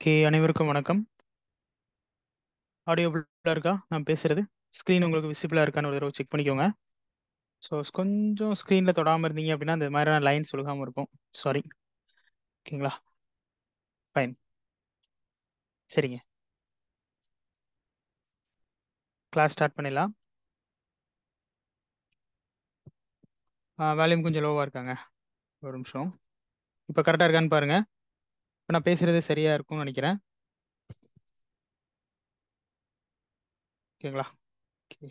okay அனைவருக்கும் வணக்கம் audio இருக்கா நான் பேசுறது ஸ்க்ரீன் உங்களுக்கு விசிபிளா இருக்கான்னு ஒரு தடவை செக் பண்ணிக்கோங்க ஸோ கொஞ்சம் ஸ்க்ரீனில் தொடாமல் இருந்தீங்க அப்படின்னா அந்த மாதிரியான லைன்ஸ் ஒழுகாமல் இருக்கும் சாரி ஓகேங்களா ஃபைன் சரிங்க கிளாஸ் ஸ்டார்ட் பண்ணிடலாம் வேல்யூம் கொஞ்சம் லோவாக இருக்காங்க ஒரு நிமிஷம் இப்போ கரெக்டாக இருக்கான்னு பாருங்க இப்போ நான் பேசுறது சரியா இருக்கும்னு நினைக்கிறேன் ஓகேங்களா ஓகே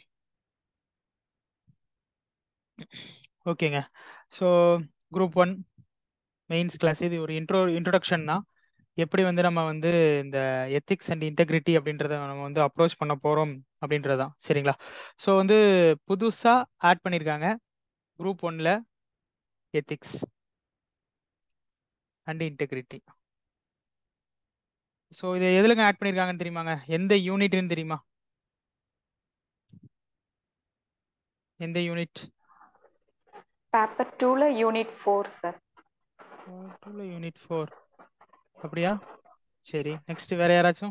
ஓகேங்க so group one mains class இது ஒரு இன்ட்ரோ இன்ட்ரொடக்ஷன் தான் எப்படி வந்து நம்ம வந்து இந்த எத்திக்ஸ் அண்ட் இன்டெகிரிட்டி அப்படின்றத நம்ம வந்து அப்ரோச் பண்ண போகிறோம் அப்படின்றது தான் சரிங்களா ஸோ வந்து புதுசாக ஆட் பண்ணியிருக்காங்க குரூப் ஒன்ல எத்திக்ஸ் அண்ட் இன்டெகிரிட்டி ஸோ இதை எதுலங்க ஆட் பண்ணியிருக்காங்கன்னு தெரியுமாங்க எந்த யூனிட்னு தெரியுமா எந்த யூனிட் பேப்பர் டூல யூனிட் ஃபோர் சார் டூல யூனிட் ஃபோர் அப்படியா சரி நெக்ஸ்ட் வேற யாராச்சும்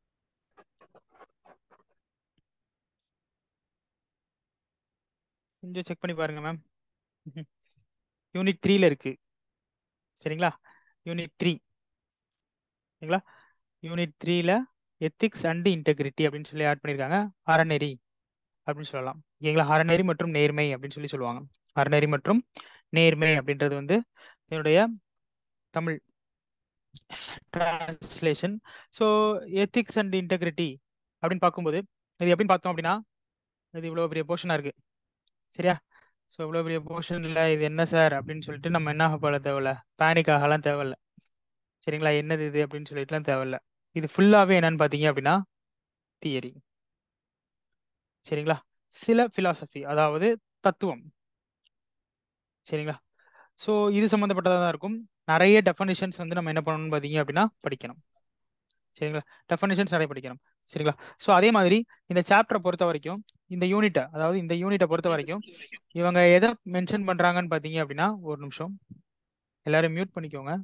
கொஞ்சம் செக் பண்ணி பாருங்க மேம் யூனிட் த்ரீல இருக்கு சரிங்களா யூனிட் த்ரீ சரிங்களா யூனிட் த்ரீல எத்திக்ஸ் அண்ட் இன்டெகிரிட்டி அப்படின்னு சொல்லி ஆட் பண்ணியிருக்காங்க அறநெறி அப்படின்னு சொல்லலாம் ஓகேங்களா அறநெறி மற்றும் நேர்மை அப்படின்னு சொல்லி சொல்லுவாங்க அறநெறி மற்றும் நேர்மை அப்படின்றது வந்து என்னுடைய Tamil translation so ethics and integrity அப்படின்னு பார்க்கும்போது இது எப்படின்னு பார்த்தோம் அப்படின்னா இது இவ்வளோ பெரிய போர்ஷனாக இருக்கு சரியா ஸோ இவ்வளோ பெரிய போர்ஷன் இல்லை இது என்ன சார் அப்படின்னு சொல்லிட்டு நம்ம என்ன ஆகப்பட தேவையில்ல பேனிக் ஆகலாம் தேவையில்ல சரிங்களா என்னது இது அப்படின்னு சொல்லிட்டுலாம் தேவையில்ல இது ஃபுல்லாகவே என்னன்னு பார்த்தீங்க அப்படின்னா தியரி சரிங்களா சில பிலாசபி அதாவது தத்துவம் சரிங்களா ஸோ இது சம்மந்தப்பட்டதாக தான் இருக்கும் நிறைய டெஃபனிஷன்ஸ் வந்து நம்ம என்ன பண்ணணும்னு பார்த்தீங்க அப்படின்னா படிக்கணும் சரிங்களா டெஃபனிஷன்ஸ் நிறைய படிக்கணும் சரிங்களா ஸோ அதே மாதிரி இந்த சாப்டரை பொறுத்த வரைக்கும் இந்த யூனிட்டை அதாவது இந்த யூனிட்டை பொறுத்த வரைக்கும் இவங்க எதை மென்ஷன் பண்றாங்கன்னு பார்த்தீங்க அப்படின்னா ஒரு நிமிஷம் எல்லாரும் மியூட் பண்ணிக்கோங்க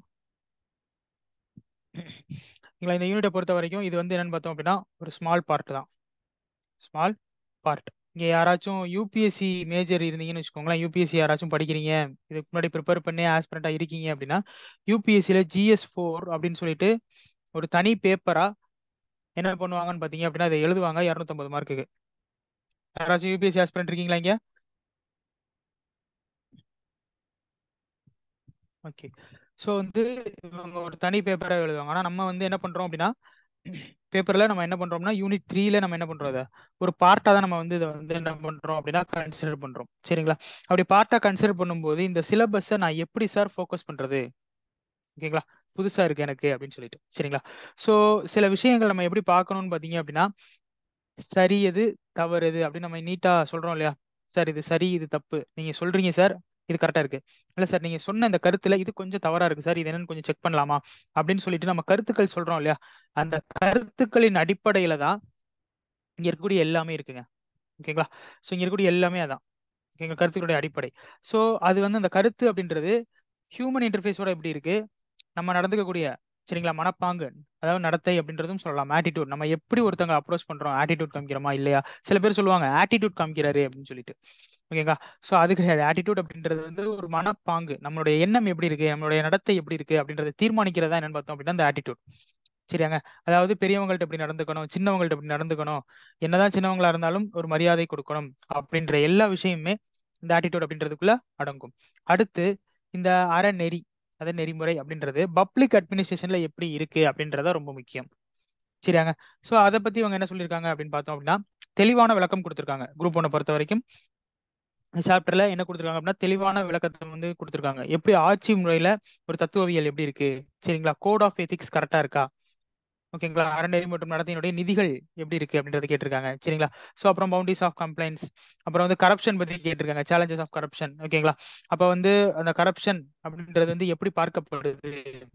இந்த யூனிட்டை பொறுத்த வரைக்கும் இது வந்து என்னன்னு பார்த்தோம் அப்படின்னா ஒரு ஸ்மால் பார்ட் தான் ஸ்மால் பார்ட் இங்கே யாராச்சும் யூபிஎஸ்சி மேஜர் இருந்தீங்கன்னு வச்சுக்கோங்களேன் யூபிஎஸ்சி யாராச்சும் படிக்கிறீங்க இதுக்கு முன்னாடி ப்ரிப்பேர் பண்ணி ஆஸ்பிரண்டா இருக்கீங்க அப்படின்னா யூபிஎஸ்சியில் ஜிஎஸ் ஃபோர் அப்படின்னு சொல்லிட்டு ஒரு தனி பேப்பரா என்ன பண்ணுவாங்கன்னு பார்த்தீங்க அப்படின்னா அதை எழுதுவாங்க இரநூத்தம்பது மார்க்குக்கு யாராச்சும் யூபிஎஸ்சி ஆஸ்பிரண்ட் இருக்கீங்களா இங்க ஓகே ஸோ வந்து இவங்க ஒரு தனி பேப்பரை எழுதுவாங்க ஆனால் நம்ம வந்து என்ன பண்ணுறோம் அப்படின்னா பேப்பரில் நம்ம என்ன பண்ணுறோம்னா யூனிட் த்ரீல நம்ம என்ன பண்ணுறோம் அதை ஒரு பார்ட்டாக தான் நம்ம வந்து இதை வந்து என்ன பண்ணுறோம் அப்படின்னா கன்சிடர் பண்ணுறோம் சரிங்களா அப்படி பார்ட்டாக கன்சிடர் பண்ணும்போது இந்த சிலபஸை நான் எப்படி சார் ஃபோக்கஸ் பண்ணுறது ஓகேங்களா புதுசாக இருக்கு எனக்கு அப்படின்னு சொல்லிட்டு சரிங்களா ஸோ சில விஷயங்கள் நம்ம எப்படி பார்க்கணும்னு பார்த்தீங்க அப்படின்னா சரி எது தவறு எது அப்படின்னு நம்ம நீட்டாக சொல்கிறோம் இல்லையா சார் இது சரி இது தப்பு நீங்கள் சொல்கிறீங்க சார் இது கரெக்டாக இருக்கு இல்லை சார் நீங்கள் சொன்ன இந்த கருத்துல இது கொஞ்சம் தவறா இருக்கு சார் இது என்னன்னு கொஞ்சம் செக் பண்ணலாமா அப்படின்னு சொல்லிட்டு நம்ம கருத்துக்கள் சொல்றோம் இல்லையா அந்த கருத்துக்களின் அடிப்படையில தான் இங்க இருக்கக்கூடிய எல்லாமே இருக்குங்க ஓகேங்களா ஸோ இங்க இருக்கக்கூடிய எல்லாமே அதான் ஓகேங்க கருத்துக்களுடைய அடிப்படை ஸோ அது வந்து அந்த கருத்து அப்படின்றது ஹியூமன் இன்டர்ஃபேஸோட எப்படி இருக்கு நம்ம நடந்துக்கக்கூடிய சரிங்களா மனப்பாங்கு அதாவது நடத்தை அப்படின்றதும் சொல்லலாம் ஆட்டிடியூட் நம்ம எப்படி ஒருத்தங்க அப்ரோச் பண்றோம் ஆட்டிடியூட் காமிக்கிறோமா இல்லையா சில பேர் சொல்லுவாங்க ஆட்டிடியூட் காமிக்கிறாரு அப்படின்னு சொல்லிட்டு ஓகேங்களா ஸோ அது கிடையாது ஆட்டிடியூட் அப்படின்றது வந்து ஒரு மனப்பாங்கு நம்மளுடைய எண்ணம் எப்படி இருக்கு நம்மளுடைய நடத்தை எப்படி இருக்கு அப்படின்றத தீர்மானிக்கிறதா என்னன்னு பார்த்தோம் அப்படின்னா அந்த ஆட்டிடியூட் சரியாங்க அதாவது பெரியவங்கள்ட்ட எப்படி நடந்துக்கணும் சின்னவங்கள்ட்ட எப்படி நடந்துக்கணும் என்னதான் சின்னவங்களா இருந்தாலும் ஒரு மரியாதை கொடுக்கணும் அப்படின்ற எல்லா விஷயமுமே இந்த ஆட்டிடியூட் அப்படின்றதுக்குள்ள அடங்கும் அடுத்து இந்த அறநெறி அதாவது நெறிமுறை அப்படின்றது பப்ளிக் அட்மினிஸ்ட்ரேஷன்ல எப்படி இருக்கு அப்படின்றத ரொம்ப முக்கியம் சரியாங்க ஸோ அதை பத்தி இவங்க என்ன சொல்லியிருக்காங்க அப்படின்னு பார்த்தோம் அப்படின்னா தெளிவான விளக்கம் கொடுத்துருக்காங்க குரூப் ஒன்னை பொறுத்த வரைக்கும் சாப்டர்ல என்ன கொடுத்துருக்காங்க அப்படின்னா தெளிவான விளக்கத்தை வந்து கொடுத்துருக்காங்க எப்படி ஆட்சி முறையில ஒரு தத்துவவியல் எப்படி இருக்கு சரிங்களா கோட் ஆஃப் எத்திக்ஸ் கரெக்டா இருக்கா ஓகேங்களா அறநெறி மற்றும் நடத்தையினுடைய நிதிகள் எப்படி இருக்கு அப்படின்றத கேட்டிருக்காங்க சரிங்களா ஸோ அப்புறம் பவுண்டரிஸ் ஆஃப் கம்ப்ளைண்ட்ஸ் அப்புறம் வந்து கரப்ஷன் பத்தி கேட்டிருக்காங்க சேலஞ்சஸ் ஆஃப் கரப்ஷன் ஓகேங்களா அப்ப வந்து அந்த கரப்ஷன் அப்படின்றது வந்து எப்படி பார்க்கப்படுது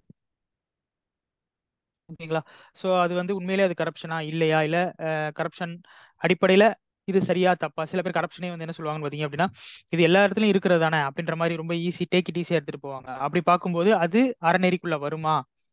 ஓகேங்களா ஸோ அது வந்து உண்மையிலே அது கரப்ஷனா இல்லையா இல்ல கரப்ஷன் அடிப்படையில இது சரியா தப்பா சில பேர் கரப்ஷனே வந்து என்ன சொல்லுவாங்கன்னு பாத்தீங்க அப்படின்னா இது எல்லா இடத்துலயும் இருக்கிறது தானே அப்படின்ற மாதிரி ரொம்ப ஈஸி டேக் இட் ஈஸியா எடுத்துட்டு போவாங்க அப்படி பார்க்கும்போது அது அறநெறிக்குள்ள வருமா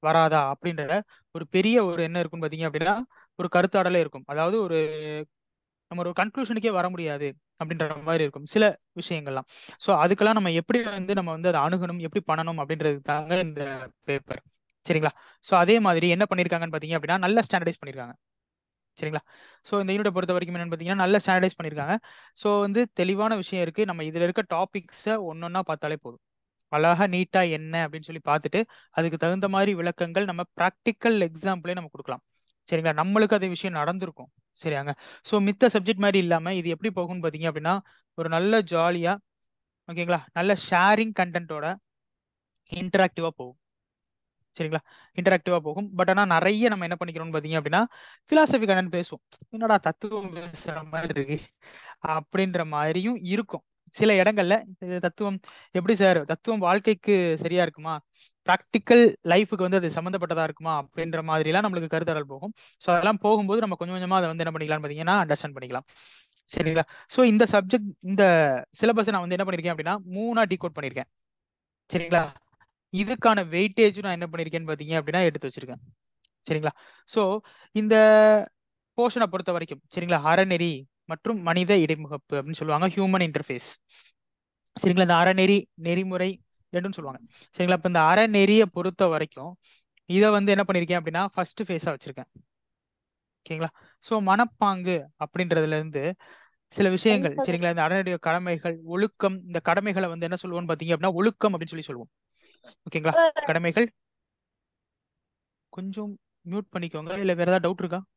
வராதா அப்படின்ற ஒரு பெரிய ஒரு என்ன இருக்கும்னு பாத்தீங்க அப்படின்னா ஒரு கருத்தாடலே இருக்கும் அதாவது ஒரு நம்ம ஒரு கன்க்ளூஷனுக்கே வர முடியாது அப்படின்ற மாதிரி இருக்கும் சில விஷயங்கள்லாம் ஸோ அதுக்கெல்லாம் நம்ம எப்படி வந்து நம்ம வந்து அதை அணுகணும் எப்படி பண்ணணும் அப்படின்றது தாங்க இந்த பேப்பர் சரிங்களா ஸோ அதே மாதிரி என்ன பண்ணியிருக்காங்கன்னு பார்த்தீங்க அப்படின்னா நல்ல ஸ்டாண்டர்டைஸ் பண்ணியிருக்காங்க சரிங்களா ஸோ இந்த யூனிட்டை பொறுத்த வரைக்கும் என்னன்னு பார்த்தீங்கன்னா நல்ல ஸ்டாண்டர்டைஸ் பண்ணியிருக்காங்க ஸோ வந்து தெளிவான விஷயம் இருக்கு நம்ம இதில் இருக்க டாபிக்ஸை ஒன்னொன்னா பார்த்தாலே போதும் அழகா நீட்டா என்ன அப்படின்னு சொல்லி பார்த்துட்டு அதுக்கு தகுந்த மாதிரி விளக்கங்கள் நம்ம ப்ராக்டிக்கல் எக்ஸாம்பிளே நம்ம கொடுக்கலாம் சரிங்களா நம்மளுக்கு அதே விஷயம் நடந்திருக்கும் சரியாங்க ஸோ மித்த சப்ஜெக்ட் மாதிரி இல்லாம இது எப்படி போகும்னு பார்த்தீங்க அப்படின்னா ஒரு நல்ல ஜாலியா ஓகேங்களா நல்ல ஷேரிங் கண்டென்ட்டோட இன்டராக்டிவா போகும் சரிங்களா இன்டராக்டிவா போகும் பட் ஆனா நிறைய நம்ம என்ன பண்ணிக்கிறோம்னு பாத்தீங்க அப்படின்னா பிலாசபி கண்டன் பேசுவோம் என்னடா தத்துவம் பேசுற மாதிரி இருக்கு அப்படின்ற மாதிரியும் இருக்கும் சில இடங்கள்ல இது தத்துவம் எப்படி சார் தத்துவம் வாழ்க்கைக்கு சரியா இருக்குமா ப்ராக்டிக்கல் லைஃபுக்கு வந்து அது சம்மந்தப்பட்டதா இருக்குமா அப்படின்ற மாதிரிலாம் நம்மளுக்கு கருத்தடல் போகும் ஸோ அதெல்லாம் போகும்போது நம்ம கொஞ்சம் கொஞ்சமா அதை வந்து என்ன பண்ணிக்கலாம்னு பார்த்தீங்கன்னா அண்டர்ஸ்டாண்ட் பண்ணிக்கலாம் சரிங்களா ஸோ இந்த சப்ஜெக்ட் இந்த சிலபஸ் நான் வந்து என்ன பண்ணிருக்கேன் அப்படின்னா மூணா டிகோட் பண்ணியிருக்கேன் சரிங்களா இதுக்கான வெயிட்டேஜ் நான் என்ன பண்ணிருக்கேன்னு பாத்தீங்க அப்படின்னா எடுத்து வச்சிருக்கேன் சரிங்களா சோ இந்த போர்ஷனை பொறுத்த வரைக்கும் சரிங்களா அறநெறி மற்றும் மனித இடைமுகப்பு அப்படின்னு சொல்லுவாங்க ஹியூமன் இன்டர்ஃபேஸ் சரிங்களா இந்த அறநெறி நெறிமுறை ரெண்டும் சொல்லுவாங்க சரிங்களா இப்ப இந்த அறநெறியை பொறுத்த வரைக்கும் இதை வந்து என்ன பண்ணிருக்கேன் அப்படின்னா ஃபர்ஸ்ட் ஃபேஸா வச்சிருக்கேன் ஓகேங்களா சோ மனப்பாங்கு அப்படின்றதுல இருந்து சில விஷயங்கள் சரிங்களா இந்த அறநெறிய கடமைகள் ஒழுக்கம் இந்த கடமைகளை வந்து என்ன சொல்லுவோம்னு பாத்தீங்க அப்படின்னா ஒழுக்கம் அப்படின்னு சொல்லி சொல்லுவோம் ஓகேங்களா கடமைகள் கொஞ்சம் மியூட் பண்ணிக்கோங்க இல்ல வேற ஏதாவது டவுட் இருக்கா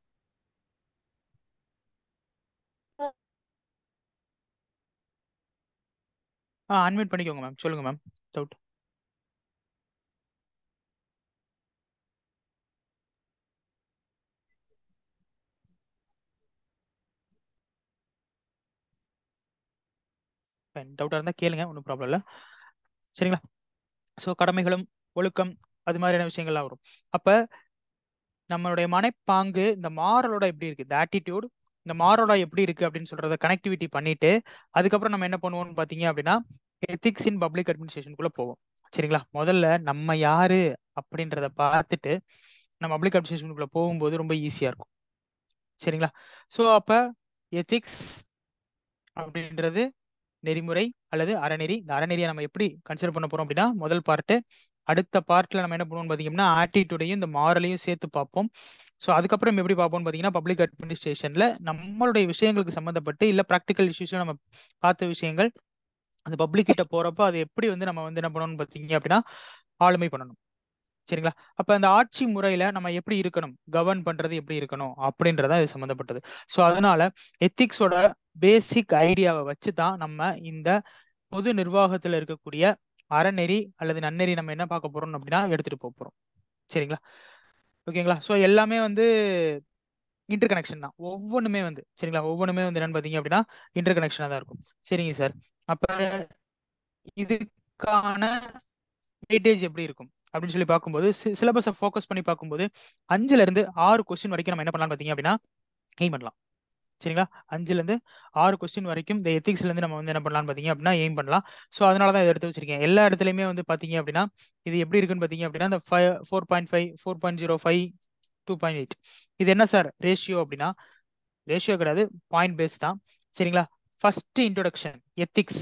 ஆ அன்மியூட் பண்ணிக்கோங்க மேம் சொல்லுங்க மேம் டவுட் டவுட்டா இருந்தா கேளுங்க ஒன்றும் ப்ராப்ளம் இல்லை சரிங்களா ஸோ கடமைகளும் ஒழுக்கம் அது மாதிரியான விஷயங்கள்லாம் வரும் அப்ப நம்மளுடைய மனைப்பாங்கு இந்த மாரலோட எப்படி இருக்கு இந்த ஆட்டிடியூட் இந்த மாரலோட எப்படி இருக்கு அப்படின்னு சொல்றத கனெக்டிவிட்டி பண்ணிட்டு அதுக்கப்புறம் நம்ம என்ன பண்ணுவோம்னு பாத்தீங்க அப்படின்னா எத்திக்ஸ் இன் பப்ளிக் அட்மினிஸ்ட்ரேஷனுக்குள்ள போவோம் சரிங்களா முதல்ல நம்ம யாரு அப்படின்றத பார்த்துட்டு நம்ம பப்ளிக் அட்மினிஸ்ட்ரேஷனுக்குள்ள போகும்போது ரொம்ப ஈஸியா இருக்கும் சரிங்களா ஸோ அப்ப எத்திக்ஸ் அப்படின்றது நெறிமுறை அல்லது அறநெறி இந்த அறநெறியை நம்ம எப்படி கன்சிடர் பண்ண போறோம் அப்படின்னா முதல் பார்ட்டு அடுத்த பார்ட்ல நம்ம என்ன பண்ணுவோம் பாத்தீங்கன்னா ஆட்டிடியூடையும் இந்த மாரலையும் சேர்த்து பார்ப்போம் ஸோ அதுக்கப்புறம் எப்படி பார்ப்போம்னு பார்த்தீங்கன்னா பப்ளிக் அட்மினிஸ்ட்ரேஷன்ல நம்மளுடைய விஷயங்களுக்கு சம்மந்தப்பட்டு இல்லை ப்ராக்டிக்கல் இஷ்யூஸ்ல நம்ம பார்த்த விஷயங்கள் அந்த பப்ளிக் கிட்ட போறப்போ அது எப்படி வந்து நம்ம வந்து என்ன பண்ணணும்னு பார்த்தீங்க அப்படின்னா ஆளுமை பண்ணணும் சரிங்களா அப்ப அந்த ஆட்சி முறையில நம்ம எப்படி இருக்கணும் கவர்ன் பண்றது எப்படி இருக்கணும் அப்படின்றதா இது சம்மந்தப்பட்டது ஸோ அதனால எத்திக்ஸோட பேசிக் ஐடியாவை வச்சு தான் நம்ம இந்த பொது நிர்வாகத்துல இருக்கக்கூடிய அறநெறி அல்லது நன்னெறி நம்ம என்ன பார்க்க போறோம் அப்படின்னா எடுத்துட்டு போக போறோம் சரிங்களா ஓகேங்களா ஸோ எல்லாமே வந்து இன்டர் கனெக்ஷன் தான் ஒவ்வொன்றுமே வந்து சரிங்களா ஒவ்வொன்றுமே வந்து என்னன்னு பார்த்தீங்க அப்படின்னா இன்டர் கனெக்ஷனாக தான் இருக்கும் சரிங்க சார் அப்ப இதுக்கான வெயிட்டேஜ் எப்படி இருக்கும் அப்படின்னு சொல்லி பார்க்கும்போது சிலபஸை ஃபோக்கஸ் பண்ணி பார்க்கும்போது அஞ்சுல இருந்து ஆறு கொஸ்டின் வரைக்கும் நம்ம என்ன பண்ணலாம் பார்த்தீங்க அப்படின்னா எய்ம் பண்ணலாம் சரிங்களா அஞ்சுல இருந்து ஆறு கொஸ்டின் வரைக்கும் இந்த எத்திக்ஸ்ல இருந்து நம்ம வந்து என்ன பண்ணலாம் பாத்தீங்க அப்படின்னா எய்ம் பண்ணலாம் ஸோ அதனால தான் இதை எடுத்து வச்சிருக்கேன் எல்லா இடத்துலயுமே வந்து பாத்தீங்க அப்படின்னா இது எப்படி இருக்குன்னு பாத்தீங்க அப்படின்னா இந்த five four point five four point zero five two point eight இது என்ன சார் ரேஷியோ அப்படின்னா ரேஷியோ கிடையாது பாயிண்ட் பேஸ் தான் சரிங்களா first introduction ethics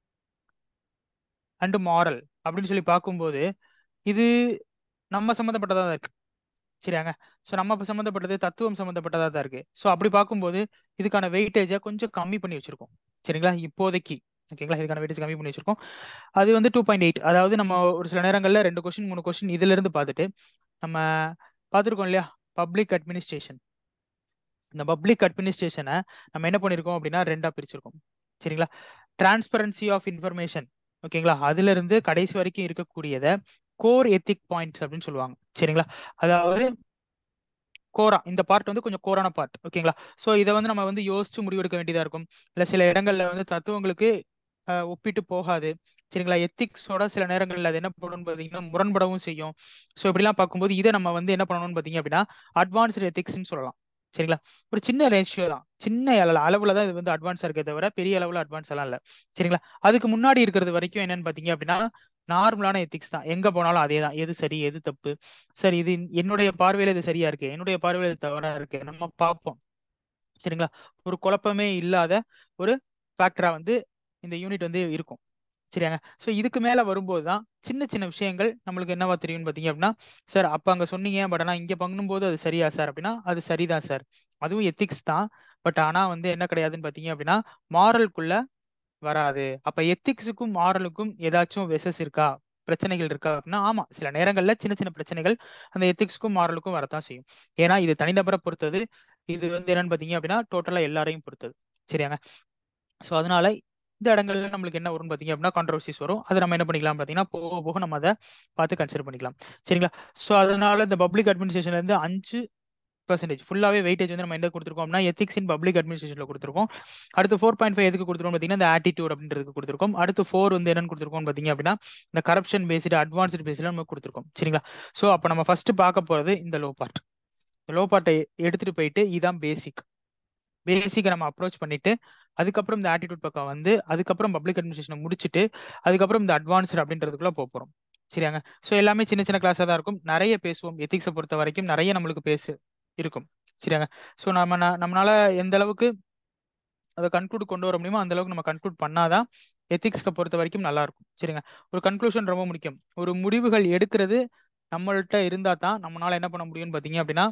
and moral அப்படின்னு சொல்லி பார்க்கும்போது இது நம்ம சம்மந்தப்பட்டதா தான் இருக்கு சரியாங்க ஸோ நம்ம சம்மந்தப்பட்டது தத்துவம் சம்மந்தப்பட்டதா தான் இருக்கு ஸோ அப்படி பார்க்கும்போது இதுக்கான வெயிட்டேஜை கொஞ்சம் கம்மி பண்ணி வச்சிருக்கோம் சரிங்களா இப்போதைக்கு ஓகேங்களா இதுக்கான வெயிட்டேஜ் கம்மி பண்ணி வச்சிருக்கோம் அது வந்து டூ பாயிண்ட் எயிட் அதாவது நம்ம ஒரு சில நேரங்களில் ரெண்டு கொஸ்டின் மூணு கொஸ்டின் இதுல இருந்து பார்த்துட்டு நம்ம பார்த்துருக்கோம் இல்லையா பப்ளிக் அட்மினிஸ்ட்ரேஷன் இந்த பப்ளிக் அட்மினிஸ்ட்ரேஷனை நம்ம என்ன பண்ணிருக்கோம் அப்படின்னா ரெண்டா பிரிச்சிருக்கோம் சரிங்களா டிரான்ஸ்பரன்சி ஆஃப் இன்ஃபர்மேஷன் ஓகேங்களா அதுல இருந்து கடைசி வரைக்கும் இருக்கக்கூடியத கோர் எத்திக் பாயிண்ட்ஸ் அப்படின்னு சொல்லுவாங்க சரிங்களா அதாவது கோரா இந்த பார்ட் வந்து கொஞ்சம் கோரான பார்ட் ஓகேங்களா ஸோ இதை வந்து நம்ம வந்து யோசிச்சு முடிவெடுக்க வேண்டியதா இருக்கும் இல்லை சில இடங்கள்ல வந்து தத்துவங்களுக்கு ஒப்பிட்டு போகாது சரிங்களா எத்திக்ஸோட சில நேரங்களில் அது என்ன பண்ணணும்னு பார்த்தீங்கன்னா முரண்படவும் செய்யும் ஸோ இப்படிலாம் பார்க்கும்போது இதை நம்ம வந்து என்ன பண்ணணும்னு பார்த்தீங்க அப்படின்னா அட்வான்ஸ்டு எத்திக்ஸ்ன்னு சொல்லலாம் சரிங்களா ஒரு சின்ன ரேஷியோ தான் சின்ன அளவுல தான் இது வந்து அட்வான்ஸா இருக்கே தவிர பெரிய அளவுல அட்வான்ஸ் எல்லாம் இல்லை சரிங்களா அதுக்கு முன்னாடி இருக்கிறது வரைக்கும் என்னன்னு பாத்தீங்க அப்படின்னா நார்மலான எத்திக்ஸ் தான் எங்க போனாலும் அதே தான் எது சரி எது தப்பு சரி இது என்னுடைய பார்வையில இது சரியா இருக்கு என்னுடைய பார்வையில இது தவறா இருக்கு நம்ம பார்ப்போம் சரிங்களா ஒரு குழப்பமே இல்லாத ஒரு ஃபேக்டரா வந்து இந்த யூனிட் வந்து இருக்கும் சரியாங்க ஸோ இதுக்கு மேல வரும்போது தான் சின்ன சின்ன விஷயங்கள் நம்மளுக்கு என்னவா தெரியும்னு பார்த்தீங்க அப்படின்னா சார் அப்ப அங்க சொன்னீங்க பட் ஆனா இங்க பண்ணும்போது அது சரியா சார் அப்படின்னா அது சரிதான் சார் அதுவும் எத்திக்ஸ் தான் பட் ஆனா வந்து என்ன கிடையாதுன்னு பார்த்தீங்க அப்படின்னா மாரலுக்குள்ள வராது அப்ப எத்திக்ஸுக்கும் மாரலுக்கும் ஏதாச்சும் வெசஸ் இருக்கா பிரச்சனைகள் இருக்கா அப்படின்னா ஆமா சில நேரங்கள்ல சின்ன சின்ன பிரச்சனைகள் அந்த எத்திக்ஸ்க்கும் மாரலுக்கும் வரத்தான் செய்யும் ஏன்னா இது தனிநபரை பொறுத்தது இது வந்து என்னன்னு பாத்தீங்க அப்படின்னா டோட்டலா எல்லாரையும் பொறுத்தது சரியாங்க ஸோ அதனால இந்த இடங்கள்ல நம்மளுக்கு என்ன வரும்னு பாத்தீங்க அப்படின்னா கான்ட்ரவர்சிஸ் வரும் அதை நம்ம என்ன பண்ணிக்கலாம் பாத்தீங்கன்னா போக போக நம்ம அதை பார்த்து கன்சிடர் பண்ணிக்கலாம் சரிங்களா ஸோ அதனால இந்த பப்ளிக் அட்மினிஸ்ட்ரேஷன்ல இருந்து அஞ்சு பர்சன்டேஜ் ஃபுல்லாவே வெயிட்டேஜ் வந்து நம்ம என்ன கொடுத்துருக்கோம் அப்படின்னா எத்திக்ஸ் இன் பப்ளிக் அட்மினிஸ்ட்ரேஷன்ல கொடுத்துருக்கோம் அடுத்து ஃபோர் பாயிண்ட் ஃபைவ் எதுக்கு கொடுத்துருக்கோம் பார்த்தீங்கன்னா இந்த ஆட்டிடியூட் அப்படின்றதுக்கு கொடுத்துருக்கோம் அடுத்து ஃபோர் வந்து என்னன்னு கொடுத்துருக்கோம் பார்த்தீங்க அப்படின்னா இந்த கரப்ஷன் பேஸ்டு அட்வான்ஸ்டு பேஸ்ல நம்ம கொடுத்துருக்கோம் சரிங்களா ஸோ அப்போ நம்ம ஃபர்ஸ்ட் பார்க்க போறது இந்த லோ பார்ட் லோ பார்ட்டை எடுத்துட்டு போயிட்டு இதான் பேசிக் பேசிக்கை நம்ம அப்ரோச் பண்ணிட்டு அதுக்கப்புறம் இந்த ஆட்டிடியூட் பக்கம் வந்து அதுக்கப்புறம் பப்ளிக் அட்மினிஸ்ட்ரேஷனை முடிச்சுட்டு அதுக்கப்புறம் இந்த அட்வான்ஸ்டு அப்படின்றதுக்குள்ள போக போறோம் சரியாங்க ஸோ எல்லாமே சின்ன சின்ன கிளாஸாக தான் இருக்கும் நிறைய பேசுவோம் எத்திக்ஸை பொறுத்த வரைக்கும் நிறைய நம்மளுக்கு பேசு இருக்கும் சரியாங்க ஸோ நம்ம நம்மளால எந்த அளவுக்கு அதை கன்க்ளூட் கொண்டு வர முடியுமோ அந்த அளவுக்கு நம்ம கன்க்ளூட் பண்ணாதான் எத்திக்ஸ்க்கு பொறுத்த வரைக்கும் நல்லா இருக்கும் சரிங்க ஒரு கன்க்ளூஷன் ரொம்ப முக்கியம் ஒரு முடிவுகள் எடுக்கிறது நம்மள்ட்ட இருந்தா தான் நம்மளால என்ன பண்ண முடியும்னு பாத்தீங்க அப்படின்னா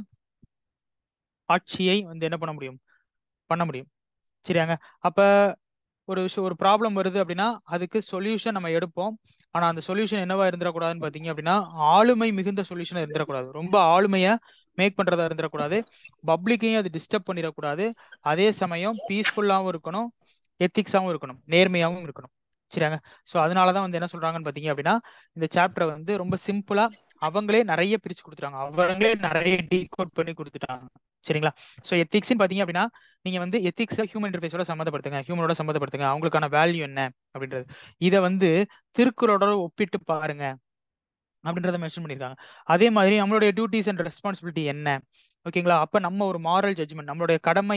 ஆட்சியை வந்து என்ன பண்ண முடியும் பண்ண முடியும் சரியாங்க அப்ப ஒரு விஷயம் ஒரு ப்ராப்ளம் வருது அப்படின்னா அதுக்கு சொல்யூஷன் நம்ம எடுப்போம் ஆனா அந்த சொல்யூஷன் என்னவா இருந்துடக்கூடாதுன்னு பாத்தீங்க அப்படின்னா ஆளுமை மிகுந்த சொல்யூஷன் இருந்துடக்கூடாது ரொம்ப ஆளுமைய மேக் பண்றதா இருந்துடக்கூடாது பப்ளிக்கையும் அது டிஸ்டர்ப் பண்ணிடக்கூடாது அதே சமயம் பீஸ்ஃபுல்லாவும் இருக்கணும் எத்திக்ஸாவும் இருக்கணும் நேர்மையாவும் இருக்கணும் சரியாங்க ஸோ அதனாலதான் வந்து என்ன சொல்றாங்கன்னு பாத்தீங்க அப்படின்னா இந்த சாப்டரை வந்து ரொம்ப சிம்பிளா அவங்களே நிறைய பிரிச்சு கொடுத்துட்டாங்க அவங்களே நிறைய டீகோட் பண்ணி கொடுத்துட்டாங்க சரிங்களா ஸோ எத்திக்ஸ்ன்னு பாத்தீங்க அப்படின்னா நீங்க வந்து எத்திக்ஸ் ஹியூமன் இன்டர்ஃபேஸோட சம்மந்தப்படுத்துங்க ஹியூமனோட சம்மந்தப்படுத்துங்க அவங்களுக்கான வேல்யூ என்ன அப்படின்றது இதை வந்து திருக்குறளோட ஒப்பிட்டு பாருங்க அப்படின்றத மென்ஷன் பண்ணியிருக்காங்க அதே மாதிரி நம்மளுடைய டியூட்டிஸ் அண்ட் ரெஸ்பான்சிபிலிட்டி என்ன ஓகேங்களா அப்ப நம்ம ஒரு மாரல் ஜட்ஜ்மெண்ட் நம்மளுடைய கடமை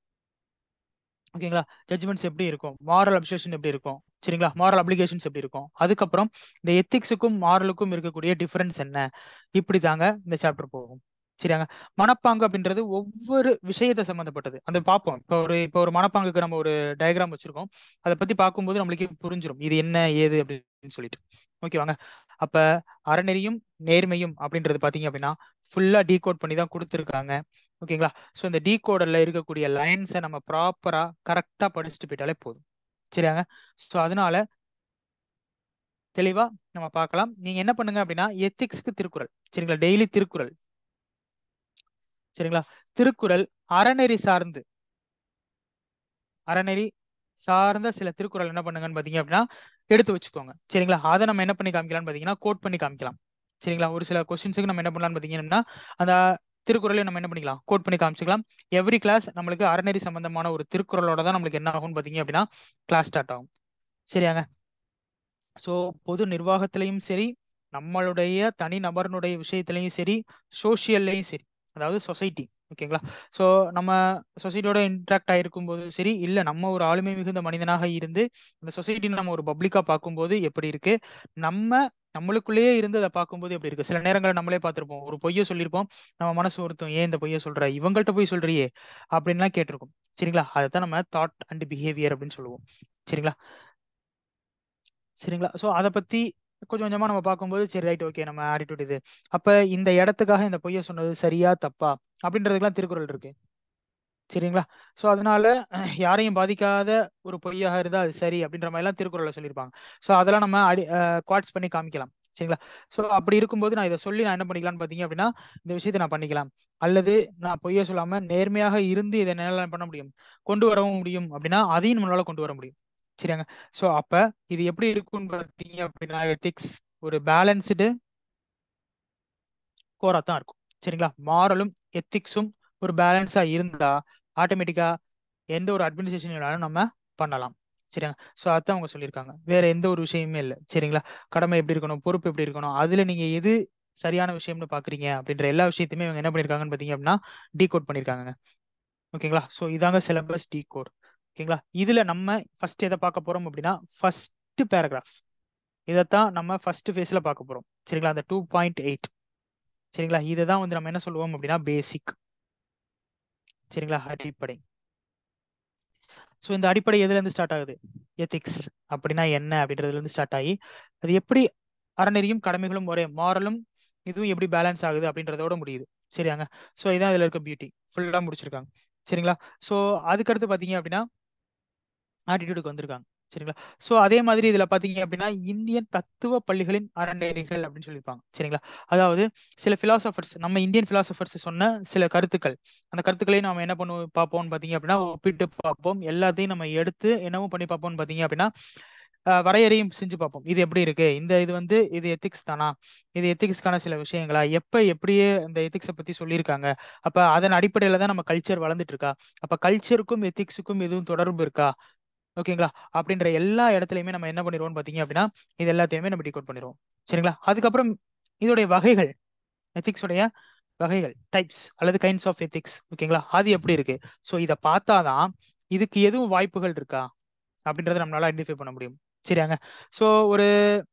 ஓகேங்களா ஜட்ஜ்மெண்ட்ஸ் எப்படி இருக்கும் மாரல் அப்சேஷன் எப்படி இருக்கும் சரிங்களா மாரல் அப்ளிகேஷன்ஸ் எப்படி இருக்கும் அதுக்கப்புறம் இந்த எத்திக்ஸுக்கும் மாரலுக்கும் இருக்கக்கூடிய டிஃபரன்ஸ் என்ன இப்படி தாங்க இந்த சாப்டர் போகும் சரியாங்க மனப்பாங்கு அப்படின்றது ஒவ்வொரு விஷயத்தை சம்மந்தப்பட்டது அந்த பார்ப்போம் இப்போ ஒரு இப்போ ஒரு மனப்பாங்குக்கு நம்ம ஒரு டயக்ராம் வச்சிருக்கோம் அதை பத்தி பார்க்கும்போது நம்மளுக்கு புரிஞ்சிடும் இது என்ன ஏது அப்படின்னு சொல்லிட்டு ஓகேவாங்க அப்ப அறநெறியும் நேர்மையும் அப்படின்றது பாத்தீங்க அப்படின்னா ஃபுல்லா டீகோட் பண்ணி தான் கொடுத்துருக்காங்க ஓகேங்களா ஸோ இந்த டீகோடர்ல இருக்கக்கூடிய லைன்ஸை நம்ம ப்ராப்பரா கரெக்டா படிச்சுட்டு போயிட்டாலே போதும் சரியாங்க ஸோ அதனால தெளிவா நம்ம பார்க்கலாம் நீங்க என்ன பண்ணுங்க அப்படின்னா எத்திக்ஸ்க்கு திருக்குறள் சரிங்களா டெய்லி திருக்குறள் சரிங்களா திருக்குறள் அறநெறி சார்ந்து அறநெறி சார்ந்த சில திருக்குறள் என்ன பண்ணுங்கன்னு பாத்தீங்க அப்படின்னா எடுத்து வச்சுக்கோங்க சரிங்களா அதை நம்ம என்ன பண்ணி காமிக்கலாம்னு பாத்தீங்கன்னா கோட் பண்ணி காமிக்கலாம் சரிங்களா ஒரு சில கொஸ்டின்ஸுக்கு நம்ம என்ன பண்ணலாம்னு பாத்தீங்கன்னா அந்த திருக்குறளை நம்ம என்ன பண்ணிக்கலாம் கோட் பண்ணி காமிச்சிக்கலாம் எவ்ரி கிளாஸ் நம்மளுக்கு அறநெறி சம்பந்தமான ஒரு திருக்குறளோட தான் நம்மளுக்கு என்ன ஆகும்னு பாத்தீங்க அப்படின்னா கிளாஸ் ஸ்டார்ட் ஆகும் சரியாங்க ஸோ பொது நிர்வாகத்திலையும் சரி நம்மளுடைய தனி நபர்னுடைய விஷயத்திலையும் சரி சோசியல்லையும் சரி அதாவது சொசைட்டி ஓகேங்களா ஸோ நம்ம சொசைட்டியோட இன்ட்ராக்ட் ஆயிருக்கும் போது சரி இல்லை நம்ம ஒரு ஆளுமை மிகுந்த மனிதனாக இருந்து இந்த சொசைட்டி நம்ம ஒரு பப்ளிக்கா பார்க்கும்போது எப்படி இருக்கு நம்ம நம்மளுக்குள்ளேயே இருந்து அதை பார்க்கும்போது எப்படி இருக்கு சில நேரங்களில் நம்மளே பார்த்துருப்போம் ஒரு பொய்ய சொல்லியிருப்போம் நம்ம மனசு ஒருத்தம் ஏன் இந்த பொய்ய சொல்ற இவங்கள்ட்ட போய் சொல்றியே அப்படின்லாம் கேட்டிருக்கோம் சரிங்களா அதைத்தான் நம்ம தாட் அண்ட் பிஹேவியர் அப்படின்னு சொல்லுவோம் சரிங்களா சரிங்களா ஸோ அதை பத்தி கொஞ்சம் கொஞ்சமா நம்ம பார்க்கும்போது சரி ரைட் ஓகே நம்ம ஆட்டிடியூட் இது அப்ப இந்த இடத்துக்காக இந்த பொய்ய சொன்னது சரியா தப்பா அப்படின்றதுக்கெல்லாம் திருக்குறள் இருக்கு சரிங்களா ஸோ அதனால யாரையும் பாதிக்காத ஒரு பொய்யாக இருந்தால் அது சரி அப்படின்ற மாதிரிலாம் திருக்குறளை சொல்லியிருப்பாங்க ஸோ அதெல்லாம் நம்ம அடி குவாட்ஸ் பண்ணி காமிக்கலாம் சரிங்களா ஸோ அப்படி இருக்கும்போது நான் இதை சொல்லி நான் என்ன பண்ணிக்கலாம்னு பார்த்தீங்க அப்படின்னா இந்த விஷயத்தை நான் பண்ணிக்கலாம் அல்லது நான் பொய்ய சொல்லாம நேர்மையாக இருந்து இதை என்னால் பண்ண முடியும் கொண்டு வரவும் முடியும் அப்படின்னா அதையும் நம்மளால கொண்டு வர முடியும் சரியாங்க ஸோ அப்ப இது எப்படி இருக்கும்னு பார்த்தீங்க அப்படின்னா எத்திக்ஸ் ஒரு பேலன்ஸ்டு கோரா தான் இருக்கும் சரிங்களா மாரலும் எத்திக்ஸும் ஒரு பேலன்ஸா இருந்தா ஆட்டோமேட்டிக்கா எந்த ஒரு அட்மினிஸ்ட்ரேஷன் நம்ம பண்ணலாம் சரிங்க ஸோ அதான் அவங்க சொல்லியிருக்காங்க வேற எந்த ஒரு விஷயமே இல்லை சரிங்களா கடமை எப்படி இருக்கணும் பொறுப்பு எப்படி இருக்கணும் அதுல நீங்க எது சரியான விஷயம்னு பாக்குறீங்க அப்படின்ற எல்லா விஷயத்தையுமே இவங்க என்ன பண்ணிருக்காங்கன்னு பாத்தீங்க அப்படின்னா டீகோட் பண்ணிருக்காங்க ஓகேங்களா ஸோ இதாங்க சிலபஸ் டீகோட் ஓகேங்களா இதுல நம்ம ஃபர்ஸ்ட் எதை பார்க்க போறோம் அப்படின்னா ஃபர்ஸ்ட் பேராகிராஃப் இதைத்தான் நம்ம ஃபர்ஸ்ட் ஃபேஸ்ல பார்க்க போறோம் சரிங்களா அந்த டூ பாயிண்ட் எயிட் சரிங்களா இதை தான் வந்து நம்ம என்ன சொல்லுவோம் அப்படின்னா பேசிக் சரிங்களா அடிப்படை ஸோ இந்த அடிப்படை எதுல இருந்து ஸ்டார்ட் ஆகுது எத்திக்ஸ் அப்படின்னா என்ன அப்படின்றதுல இருந்து ஸ்டார்ட் ஆகி அது எப்படி அறநெறியும் கடமைகளும் ஒரே மாரலும் இதுவும் எப்படி பேலன்ஸ் ஆகுது அப்படின்றதோட முடியுது சரியாங்க ஸோ இதான் இதுல இருக்க பியூட்டி ஃபுல்லா முடிச்சிருக்காங்க சரிங்களா ஸோ அதுக்கடுத்து பாத்தீங்க அப்படின்னா ஆட்டிடியூடுக்கு வந்திருக்காங்க சரிங்களா ஸோ அதே மாதிரி இதுல பாத்தீங்க அப்படின்னா இந்தியன் தத்துவ பள்ளிகளின் அறநெறிகள் அப்படின்னு சொல்லியிருப்பாங்க சரிங்களா அதாவது சில பிலாசபர்ஸ் நம்ம இந்தியன் பிலாசபர்ஸ் சொன்ன சில கருத்துக்கள் அந்த கருத்துக்களையும் நம்ம என்ன பண்ணுவோம் பார்ப்போம்னு பாத்தீங்க அப்படின்னா ஒப்பிட்டு பார்ப்போம் எல்லாத்தையும் நம்ம எடுத்து என்னவும் பண்ணி பார்ப்போம்னு பாத்தீங்க அப்படின்னா அஹ் வரையறையும் செஞ்சு பார்ப்போம் இது எப்படி இருக்கு இந்த இது வந்து இது எத்திக்ஸ் தானா இது எத்திக்ஸ்க்கான சில விஷயங்களா எப்ப எப்படியே இந்த எத்திக்ஸை பத்தி சொல்லியிருக்காங்க அப்ப அதன் அடிப்படையில தான் நம்ம கல்ச்சர் வளர்ந்துட்டு இருக்கா அப்ப கல்ச்சருக்கும் எத்திக்ஸுக்கும் எதுவும் தொடர்பு இருக்கா ஓகேங்களா அப்படின்ற எல்லா இடத்துலயுமே நம்ம என்ன பண்ணிடுவோம் பாத்தீங்க அப்படின்னா இது எல்லாத்தையுமே நம்ம டிகோட் பண்ணிடுவோம் சரிங்களா அதுக்கப்புறம் இதோடைய வகைகள் எத்திக்ஸ் உடைய வகைகள் டைப்ஸ் அல்லது கைண்ட்ஸ் ஆஃப் எத்திக்ஸ் ஓகேங்களா அது எப்படி இருக்கு ஸோ இதை பார்த்தாதான் இதுக்கு எதுவும் வாய்ப்புகள் இருக்கா அப்படின்றத நம்மளால ஐடென்டிஃபை பண்ண முடியும் சரியாங்க ஸோ ஒரு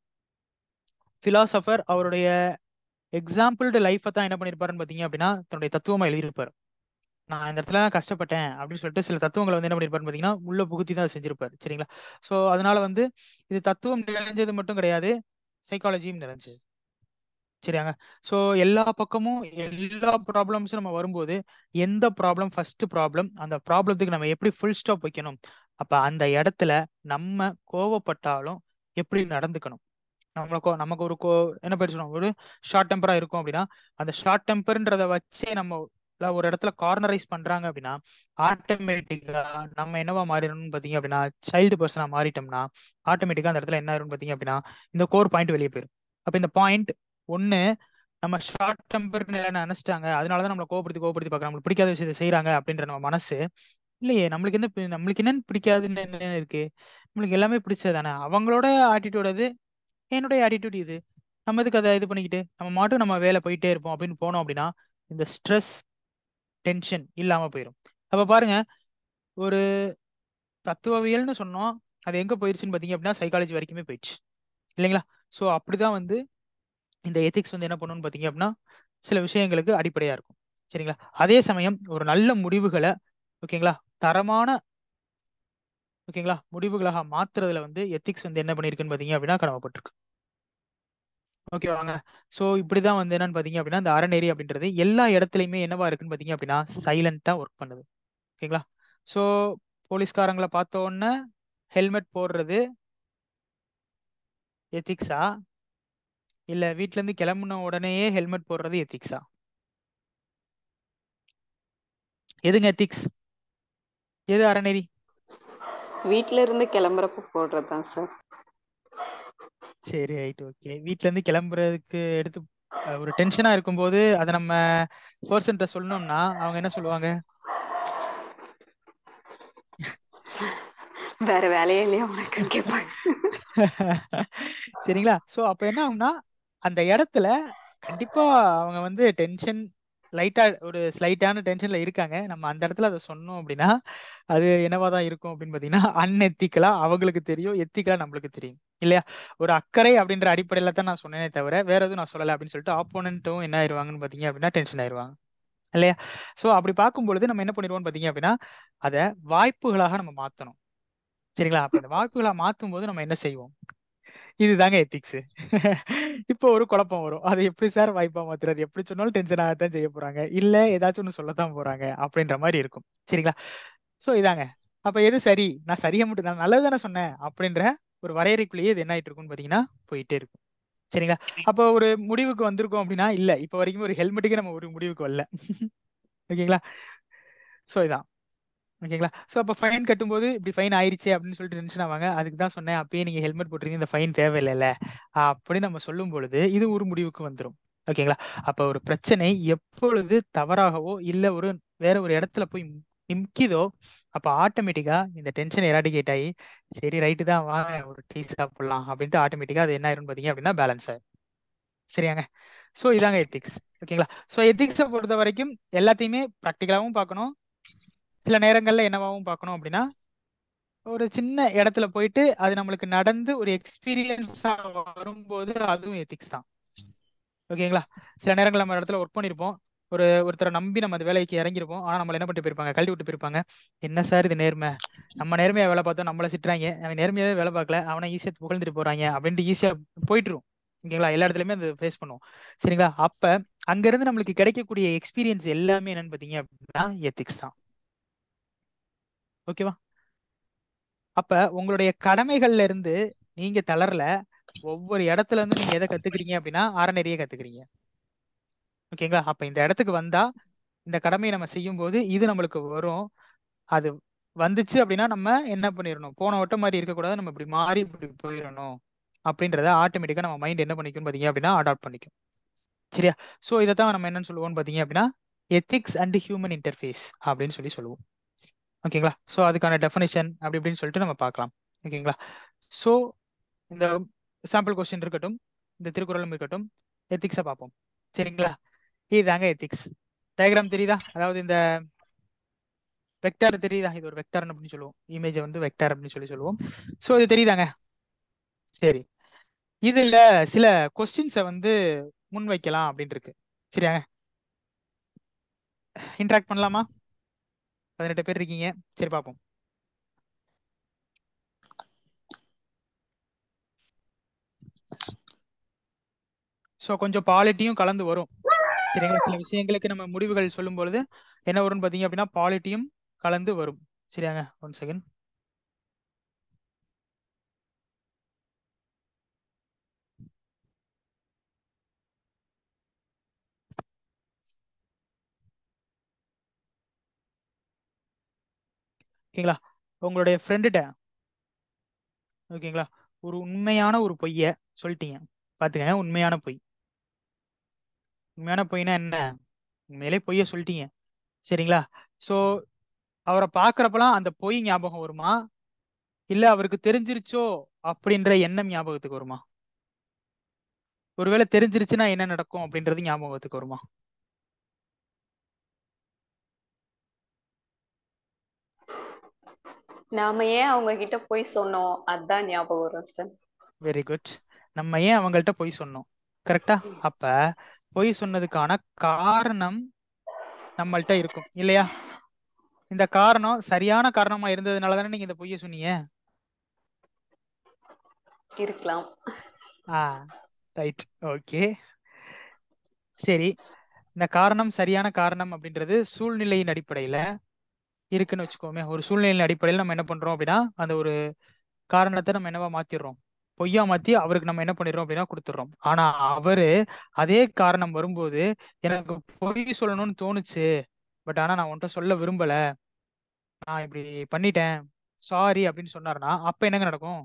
பிலாசபர் அவருடைய எக்ஸாம்பிள்டு லைஃப்பை தான் என்ன பண்ணியிருப்பாருன்னு பார்த்தீங்க அப்படின்னா தன்னுடைய தத்துவமா எழுதியிருப்பார் நான் இந்த இடத்துல நான் கஷ்டப்பட்டேன் அப்படின்னு சொல்லிட்டு சில தத்துவங்களை வந்து என்ன பண்ணிருப்பாருன்னு பார்த்தீங்கன்னா உள்ள புகுத்தி தான் செஞ்சிருப்பாரு சரிங்களா ஸோ அதனால வந்து இது தத்துவம் நிறைஞ்சது மட்டும் கிடையாது சைக்காலஜியும் நிறைஞ்சது சரியாங்க ஸோ எல்லா பக்கமும் எல்லா ப்ராப்ளம்ஸும் நம்ம வரும்போது எந்த ப்ராப்ளம் ஃபர்ஸ்ட் ப்ராப்ளம் அந்த ப்ராப்ளத்துக்கு நம்ம எப்படி ஃபுல் ஸ்டாப் வைக்கணும் அப்ப அந்த இடத்துல நம்ம கோவப்பட்டாலும் எப்படி நடந்துக்கணும் நம்மளுக்கோ நமக்கு ஒரு கோ என்ன பேர் சொல்லுவோம் ஒரு ஷார்ட் டெம்பரா இருக்கும் அப்படின்னா அந்த ஷார்ட் டெம்பர்ன்றத வச்சே நம்ம ஒரு இடத்துல கார்னரைஸ் பண்றாங்க அப்படின்னா ஆட்டோமேட்டிக்கா நம்ம என்னவா மாறிடணும்னு பாத்தீங்க அப்படின்னா சைல்டு பர்சனா மாறிட்டோம்னா ஆட்டோமேட்டிக்கா அந்த இடத்துல என்ன ஆயிரும்னு பாத்தீங்க அப்படின்னா இந்த கோர் பாயிண்ட் வெளியே போயிடும் அப்ப இந்த பாயிண்ட் ஒண்ணு நம்ம ஷார்ட் டெம்பர் நினைச்சிட்டாங்க அதனாலதான் நம்மளை கோபப்படுத்தி கோபப்படுத்தி பார்க்கறாங்க நம்மளுக்கு பிடிக்காத விஷயத்தை செய்யறாங்க அப்படின்ற நம்ம மனசு இல்லையே நம்மளுக்கு என்ன பி- நம்மளுக்கு என்னன்னு பிடிக்காதுன்னு என்ன இருக்கு நம்மளுக்கு எல்லாமே பிடிச்சதானே அவங்களோட ஆட்டிடியூட் அது என்னுடைய ஆட்டிடியூட் இது நம்ம எதுக்கு அதை இது பண்ணிக்கிட்டு நம்ம மாட்டும் நம்ம வேலை போயிட்டே இருப்போம் அப்படின்னு போனோம் அப்படின்னா இந்த ஸ்ட்ரெஸ் டென்ஷன் இல்லாம போயிடும் அப்ப பாருங்க ஒரு தத்துவவியல்னு சொன்னோம் அது எங்க போயிருச்சுன்னு பாத்தீங்க அப்படின்னா சைக்காலஜி வரைக்குமே போயிடுச்சு இல்லைங்களா சோ அப்படிதான் வந்து இந்த எத்திக்ஸ் வந்து என்ன பண்ணணும்னு பாத்தீங்க அப்படின்னா சில விஷயங்களுக்கு அடிப்படையா இருக்கும் சரிங்களா அதே சமயம் ஒரு நல்ல முடிவுகளை ஓகேங்களா தரமான ஓகேங்களா முடிவுகளாக மாத்துறதுல வந்து எத்திக்ஸ் வந்து என்ன பண்ணிருக்குன்னு பாத்தீங்க அப்படின்னா கடமைப்பட்டிருக்கு ஓகே வாங்க சோ இப்படிதான் வந்து என்னன்னு பாத்தீங்க அப்படின்னா இந்த அறநெறி அப்படின்றது எல்லா இடத்துலயுமே என்னவா இருக்குன்னு பாத்தீங்க அப்படின்னா சைலண்டா ஒர்க் பண்ணுது ஓகேங்களா சோ போலீஸ்காரங்களை பார்த்த உடனே ஹெல்மெட் போடுறது எத்திக்ஸா இல்ல வீட்ல இருந்து கிளம்புன உடனேயே ஹெல்மெட் போடுறது எத்திக்ஸா எதுங்க எத்திக்ஸ் எது அறநெறி வீட்ல இருந்து கிளம்புறப்ப போடுறதுதான் சார் சரி ரைட் ஓகே வீட்ல இருந்து கிளம்புறதுக்கு எடுத்து அஹ், ஒரு டென்ஷனா இருக்கும்போது அதை நம்ம பர்சன்ட்ட சொல்லணும்னா அவங்க என்ன சொல்லுவாங்க வேற வேலையே இல்லையா உனக்குன்னு கேட்பாங்க சரிங்களா சோ அப்ப என்ன ஆகும்னா அந்த இடத்துல கண்டிப்பா அவங்க வந்து டென்ஷன் லைட்டா ஒரு ஸ்லைட்டான டென்ஷன்ல இருக்காங்க நம்ம அந்த இடத்துல அதை சொன்னோம் அப்படின்னா அது என்னவா தான் இருக்கும் அப்படின்னு பாத்தீங்கன்னா அன்எத்திக்கலா அவங்களுக்கு தெரியும் எத்திக்கலா நம்மளுக்கு தெரியும் இல்லையா ஒரு அக்கறை அப்படின்ற அடிப்படையில தான் நான் சொன்னேனே தவிர வேற எதுவும் நான் சொல்லல அப்படின்னு சொல்லிட்டு ஆப்போனண்ட்டும் என்ன ஆயிருவாங்கன்னு பாத்தீங்க அப்படின்னா டென்ஷன் ஆயிருவாங்க இல்லையா சோ அப்படி பார்க்கும் பொழுது நம்ம என்ன பண்ணிடுவோம் பாத்தீங்க அப்படின்னா அதை வாய்ப்புகளாக நம்ம மாத்தணும் சரிங்களா அப்ப அந்த வாய்ப்புகளா மாத்தும் போது நம்ம என்ன செய்வோம் இதுதாங்க எத்திக்ஸ் இப்போ ஒரு குழப்பம் வரும் அது எப்படி சார் வாய்ப்பா மாத்துறது எப்படி சொன்னாலும் டென்ஷன் ஆகத்தான் செய்ய போறாங்க இல்ல ஏதாச்சும் ஒண்ணு சொல்லத்தான் போறாங்க அப்படின்ற மாதிரி இருக்கும் சரிங்களா சோ இதாங்க அப்ப எது சரி நான் சரியா மட்டும் நான் நல்லது தானே சொன்னேன் அப்படின்ற ஒரு வரையறைக்குள்ளேயே இது என்ன ஆயிட்டு இருக்கும்னு பாத்தீங்கன்னா போயிட்டே இருக்கும் சரிங்களா அப்போ ஒரு முடிவுக்கு வந்திருக்கோம் அப்படின்னா இல்ல இப்ப வரைக்கும் ஒரு ஹெல்மெட்டுக்கு நம்ம ஒரு முடிவுக்கு வரல ஓகேங்களா சோ இதான் ஓகேங்களா ஸோ அப்போ ஃபைன் கட்டும்போது இப்படி ஃபைன் ஆயிருச்சே அப்படின்னு சொல்லிட்டு டென்ஷன் ஆவாங்க அதுக்கு தான் சொன்னேன் அப்பயே நீங்க ஹெல்மெட் போட்டுருக்கீங்க இந்த ஃபைன் தேவையில்லைல்ல அப்படி நம்ம சொல்லும் பொழுது இது ஒரு முடிவுக்கு வந்துடும் ஓகேங்களா அப்போ ஒரு பிரச்சனை எப்பொழுது தவறாகவோ இல்ல ஒரு வேற ஒரு இடத்துல போய் நிற்கிதோ அப்ப ஆட்டோமேட்டிக்கா இந்த டென்ஷன் எராடிகேட் ஆகி சரி ரைட்டு தான் வாங்க ஒரு டீ சாப்பிடலாம் அப்படின்ட்டு ஆட்டோமேட்டிக்கா அது என்ன ஆயிரும்னு பாத்தீங்க அப்படின்னா பேலன்ஸ் ஆயிரும் சரியாங்க ஸோ இதாங்க எத்திக்ஸ் ஓகேங்களா ஸோ எத்திக்ஸை பொறுத்த வரைக்கும் எல்லாத்தையுமே ப்ராக்டிக்கலாவும் பார்க்கணும் சில நேரங்கள்ல என்னவாவும் பார்க்கணும் அப்படின்னா ஒரு சின்ன இடத்துல போயிட்டு அது நம்மளுக்கு நடந்து ஒரு எக்ஸ்பீரியன்ஸா வரும்போது அதுவும் எத்திக்ஸ் தான் ஓகேங்களா சில நேரங்கள் நம்ம இடத்துல ஒர்க் பண்ணியிருப்போம் ஒரு ஒருத்தரை நம்பி நம்ம அந்த வேலைக்கு இறங்கியிருப்போம் ஆனா நம்மள என்ன பண்ணிட்டு போயிருப்பாங்க கழட்டி விட்டு போயிருப்பாங்க என்ன சார் இது நேர்மை நம்ம நேர்மையா வேலை பார்த்தோம் நம்மள சிட்டுறாங்க அவன் நேர்மையாவே வேலை பார்க்கல அவனை ஈஸியா புகழ்ந்துட்டு போறாங்க அப்படின்ட்டு ஈஸியா போயிட்டுரும் ஓகேங்களா எல்லா இடத்துலயுமே அது ஃபேஸ் பண்ணுவோம் சரிங்களா அப்ப அங்க இருந்து நம்மளுக்கு கிடைக்கக்கூடிய எக்ஸ்பீரியன்ஸ் எல்லாமே என்னன்னு பாத்தீங்க அப்படின்னா எத்திக்ஸ் தான் ஓகேவா அப்ப உங்களுடைய கடமைகள்ல இருந்து நீங்க தளரல ஒவ்வொரு இடத்துல இருந்து நீங்க எதை கத்துக்கிறீங்க அப்படின்னா அறநெறிய கத்துக்கிறீங்க ஓகேங்களா அப்ப இந்த இடத்துக்கு வந்தா இந்த கடமையை நம்ம செய்யும் போது இது நம்மளுக்கு வரும் அது வந்துச்சு அப்படின்னா நம்ம என்ன பண்ணிடணும் போன வட்ட மாதிரி இருக்கக்கூடாது நம்ம இப்படி மாறி இப்படி போயிடணும் அப்படின்றத ஆட்டோமேட்டிக்கா நம்ம மைண்ட் என்ன பண்ணிக்கும் பாத்தீங்க அப்படின்னா அடாப்ட் பண்ணிக்கும் சரியா சோ இதைத்தான் நம்ம என்னன்னு சொல்லுவோம் பாத்தீங்க அப்படின்னா எத்திக்ஸ் அண்ட் ஹியூமன் இன்டர்ஃபேஸ் அப்படின்னு சொல்லி சொல்லுவோம் ஓகேங்களா ஸோ அதுக்கான டெஃபினேஷன் அப்படி இப்படின்னு சொல்லிட்டு நம்ம பார்க்கலாம் ஓகேங்களா ஸோ இந்த சாம்பிள் கொஸ்டின் இருக்கட்டும் இந்த திருக்குறளும் இருக்கட்டும் எத்திக்ஸை பார்ப்போம் சரிங்களா இதுதாங்க எத்திக்ஸ் டயக்ராம் தெரியுதா அதாவது இந்த வெக்டார் தெரியுதா இது ஒரு வெக்டார் அப்படின்னு சொல்லுவோம் இமேஜை வந்து வெக்டார் அப்படின்னு சொல்லி சொல்லுவோம் ஸோ இது தெரியுதாங்க சரி இதுல சில கொஸ்டின்ஸை வந்து முன் வைக்கலாம் அப்படின்னு இருக்கு சரியாங்க இன்ட்ராக்ட் பண்ணலாமா பதினெட்டு பேர் இருக்கீங்க சரி பார்ப்போம் ஸோ கொஞ்சம் பாலிட்டியும் கலந்து வரும் சரிங்களா சில விஷயங்களுக்கு நம்ம முடிவுகள் சொல்லும் பொழுது என்ன வரும்னு பார்த்தீங்க அப்படின்னா பாலிட்டியும் கலந்து வரும் சரியாங்க ஒன் செகண்ட் ஓகேங்களா உங்களுடைய ஃப்ரெண்டுகிட்ட ஓகேங்களா ஒரு உண்மையான ஒரு பொய்ய சொல்லிட்டீங்க பாத்துக்கங்க உண்மையான பொய் உண்மையான பொய்னா என்ன உண்மையிலே பொய்ய சொல்லிட்டீங்க சரிங்களா சோ அவரை பாக்குறப்பலாம் அந்த பொய் ஞாபகம் வருமா இல்ல அவருக்கு தெரிஞ்சிருச்சோ அப்படின்ற எண்ணம் ஞாபகத்துக்கு வருமா ஒருவேளை தெரிஞ்சிருச்சுன்னா என்ன நடக்கும் அப்படின்றது ஞாபகத்துக்கு வருமா நாம ஏன் அவங்க கிட்ட போய் சொன்னோம் அதான் ஞாபகம் வரும் சார் வெரி குட் நம்ம ஏன் அவங்கள்ட்ட பொய் சொன்னோம் கரெக்டா அப்ப பொய் சொன்னதுக்கான காரணம் நம்மள்ட்ட இருக்கும் இல்லையா இந்த காரணம் சரியான காரணமா இருந்ததுனால தானே நீங்க இந்த பொய்ய சொன்னீங்க இருக்கலாம் ஆ ரைட் ஓகே சரி இந்த காரணம் சரியான காரணம் அப்படின்றது சூழ்நிலையின் அடிப்படையில இருக்குன்னு வச்சுக்கோமே ஒரு சூழ்நிலையின் அடிப்படையில் நம்ம என்ன பண்றோம் அப்படின்னா அந்த ஒரு காரணத்தை நம்ம என்னவா மாத்திடுறோம் பொய்யா மாத்தி அவருக்கு நம்ம என்ன பண்ணிடுறோம் அப்படின்னா கொடுத்துடுறோம் ஆனா அவரு அதே காரணம் வரும்போது எனக்கு பொய் சொல்லணும்னு தோணுச்சு பட் ஆனா நான் உன்கிட்ட சொல்ல விரும்பல நான் இப்படி பண்ணிட்டேன் சாரி அப்படின்னு சொன்னாருன்னா அப்ப என்னங்க நடக்கும்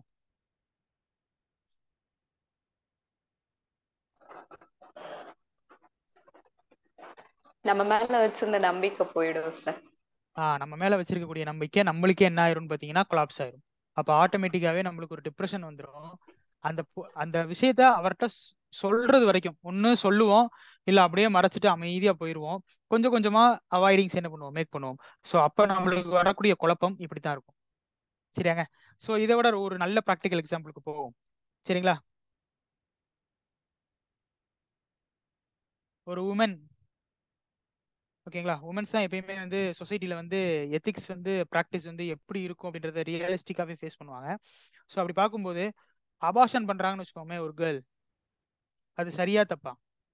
நம்ம மேல வச்சிருந்த நம்பிக்கை போயிடும் சார் ஆஹ் நம்ம மேல வச்சிருக்கக்கூடிய நம்பிக்கை நம்மளுக்கே என்ன ஆயிரும்னு பாத்தீங்கன்னா கொலாப்ஸ் ஆயிரும் அப்ப ஆட்டோமேட்டிக்காவே நம்மளுக்கு ஒரு டிப்ரெஷன் வந்துடும் அந்த பொ- அந்த விஷயத்த அவர்கிட்ட சொ- சொல்றது வரைக்கும் ஒண்ணு சொல்லுவோம் இல்ல அப்படியே மறைச்சிட்டு அமைதியா போயிருவோம் கொஞ்சம் கொஞ்சமா அவாய்டிங்ஸ் என்ன பண்ணுவோம் மேக் பண்ணுவோம் சோ அப்ப நம்மளுக்கு வரக்கூடிய குழப்பம் இப்படித்தான் இருக்கும் சரியாங்க சோ இதை விட ஒரு நல்ல ப்ராக்டிக்கல் எக்ஸாம்பிளுக்கு போவோம் சரிங்களா ஒரு உமன் ஓகேங்களா உமன்ஸ் தான் எப்பயுமே வந்து சொசைட்டில வந்து எத்திக்ஸ் வந்து ப்ராக்டிஸ் வந்து எப்படி இருக்கும் அப்படின்றத ரியலிஸ்டிக்காவே ஃபேஸ் பண்ணுவாங்க ஸோ அப்படி பார்க்கும்போது அபாஷன் பண்றாங்கன்னு வச்சுக்கோமே ஒரு கேர்ள் அது சரியா தப்பா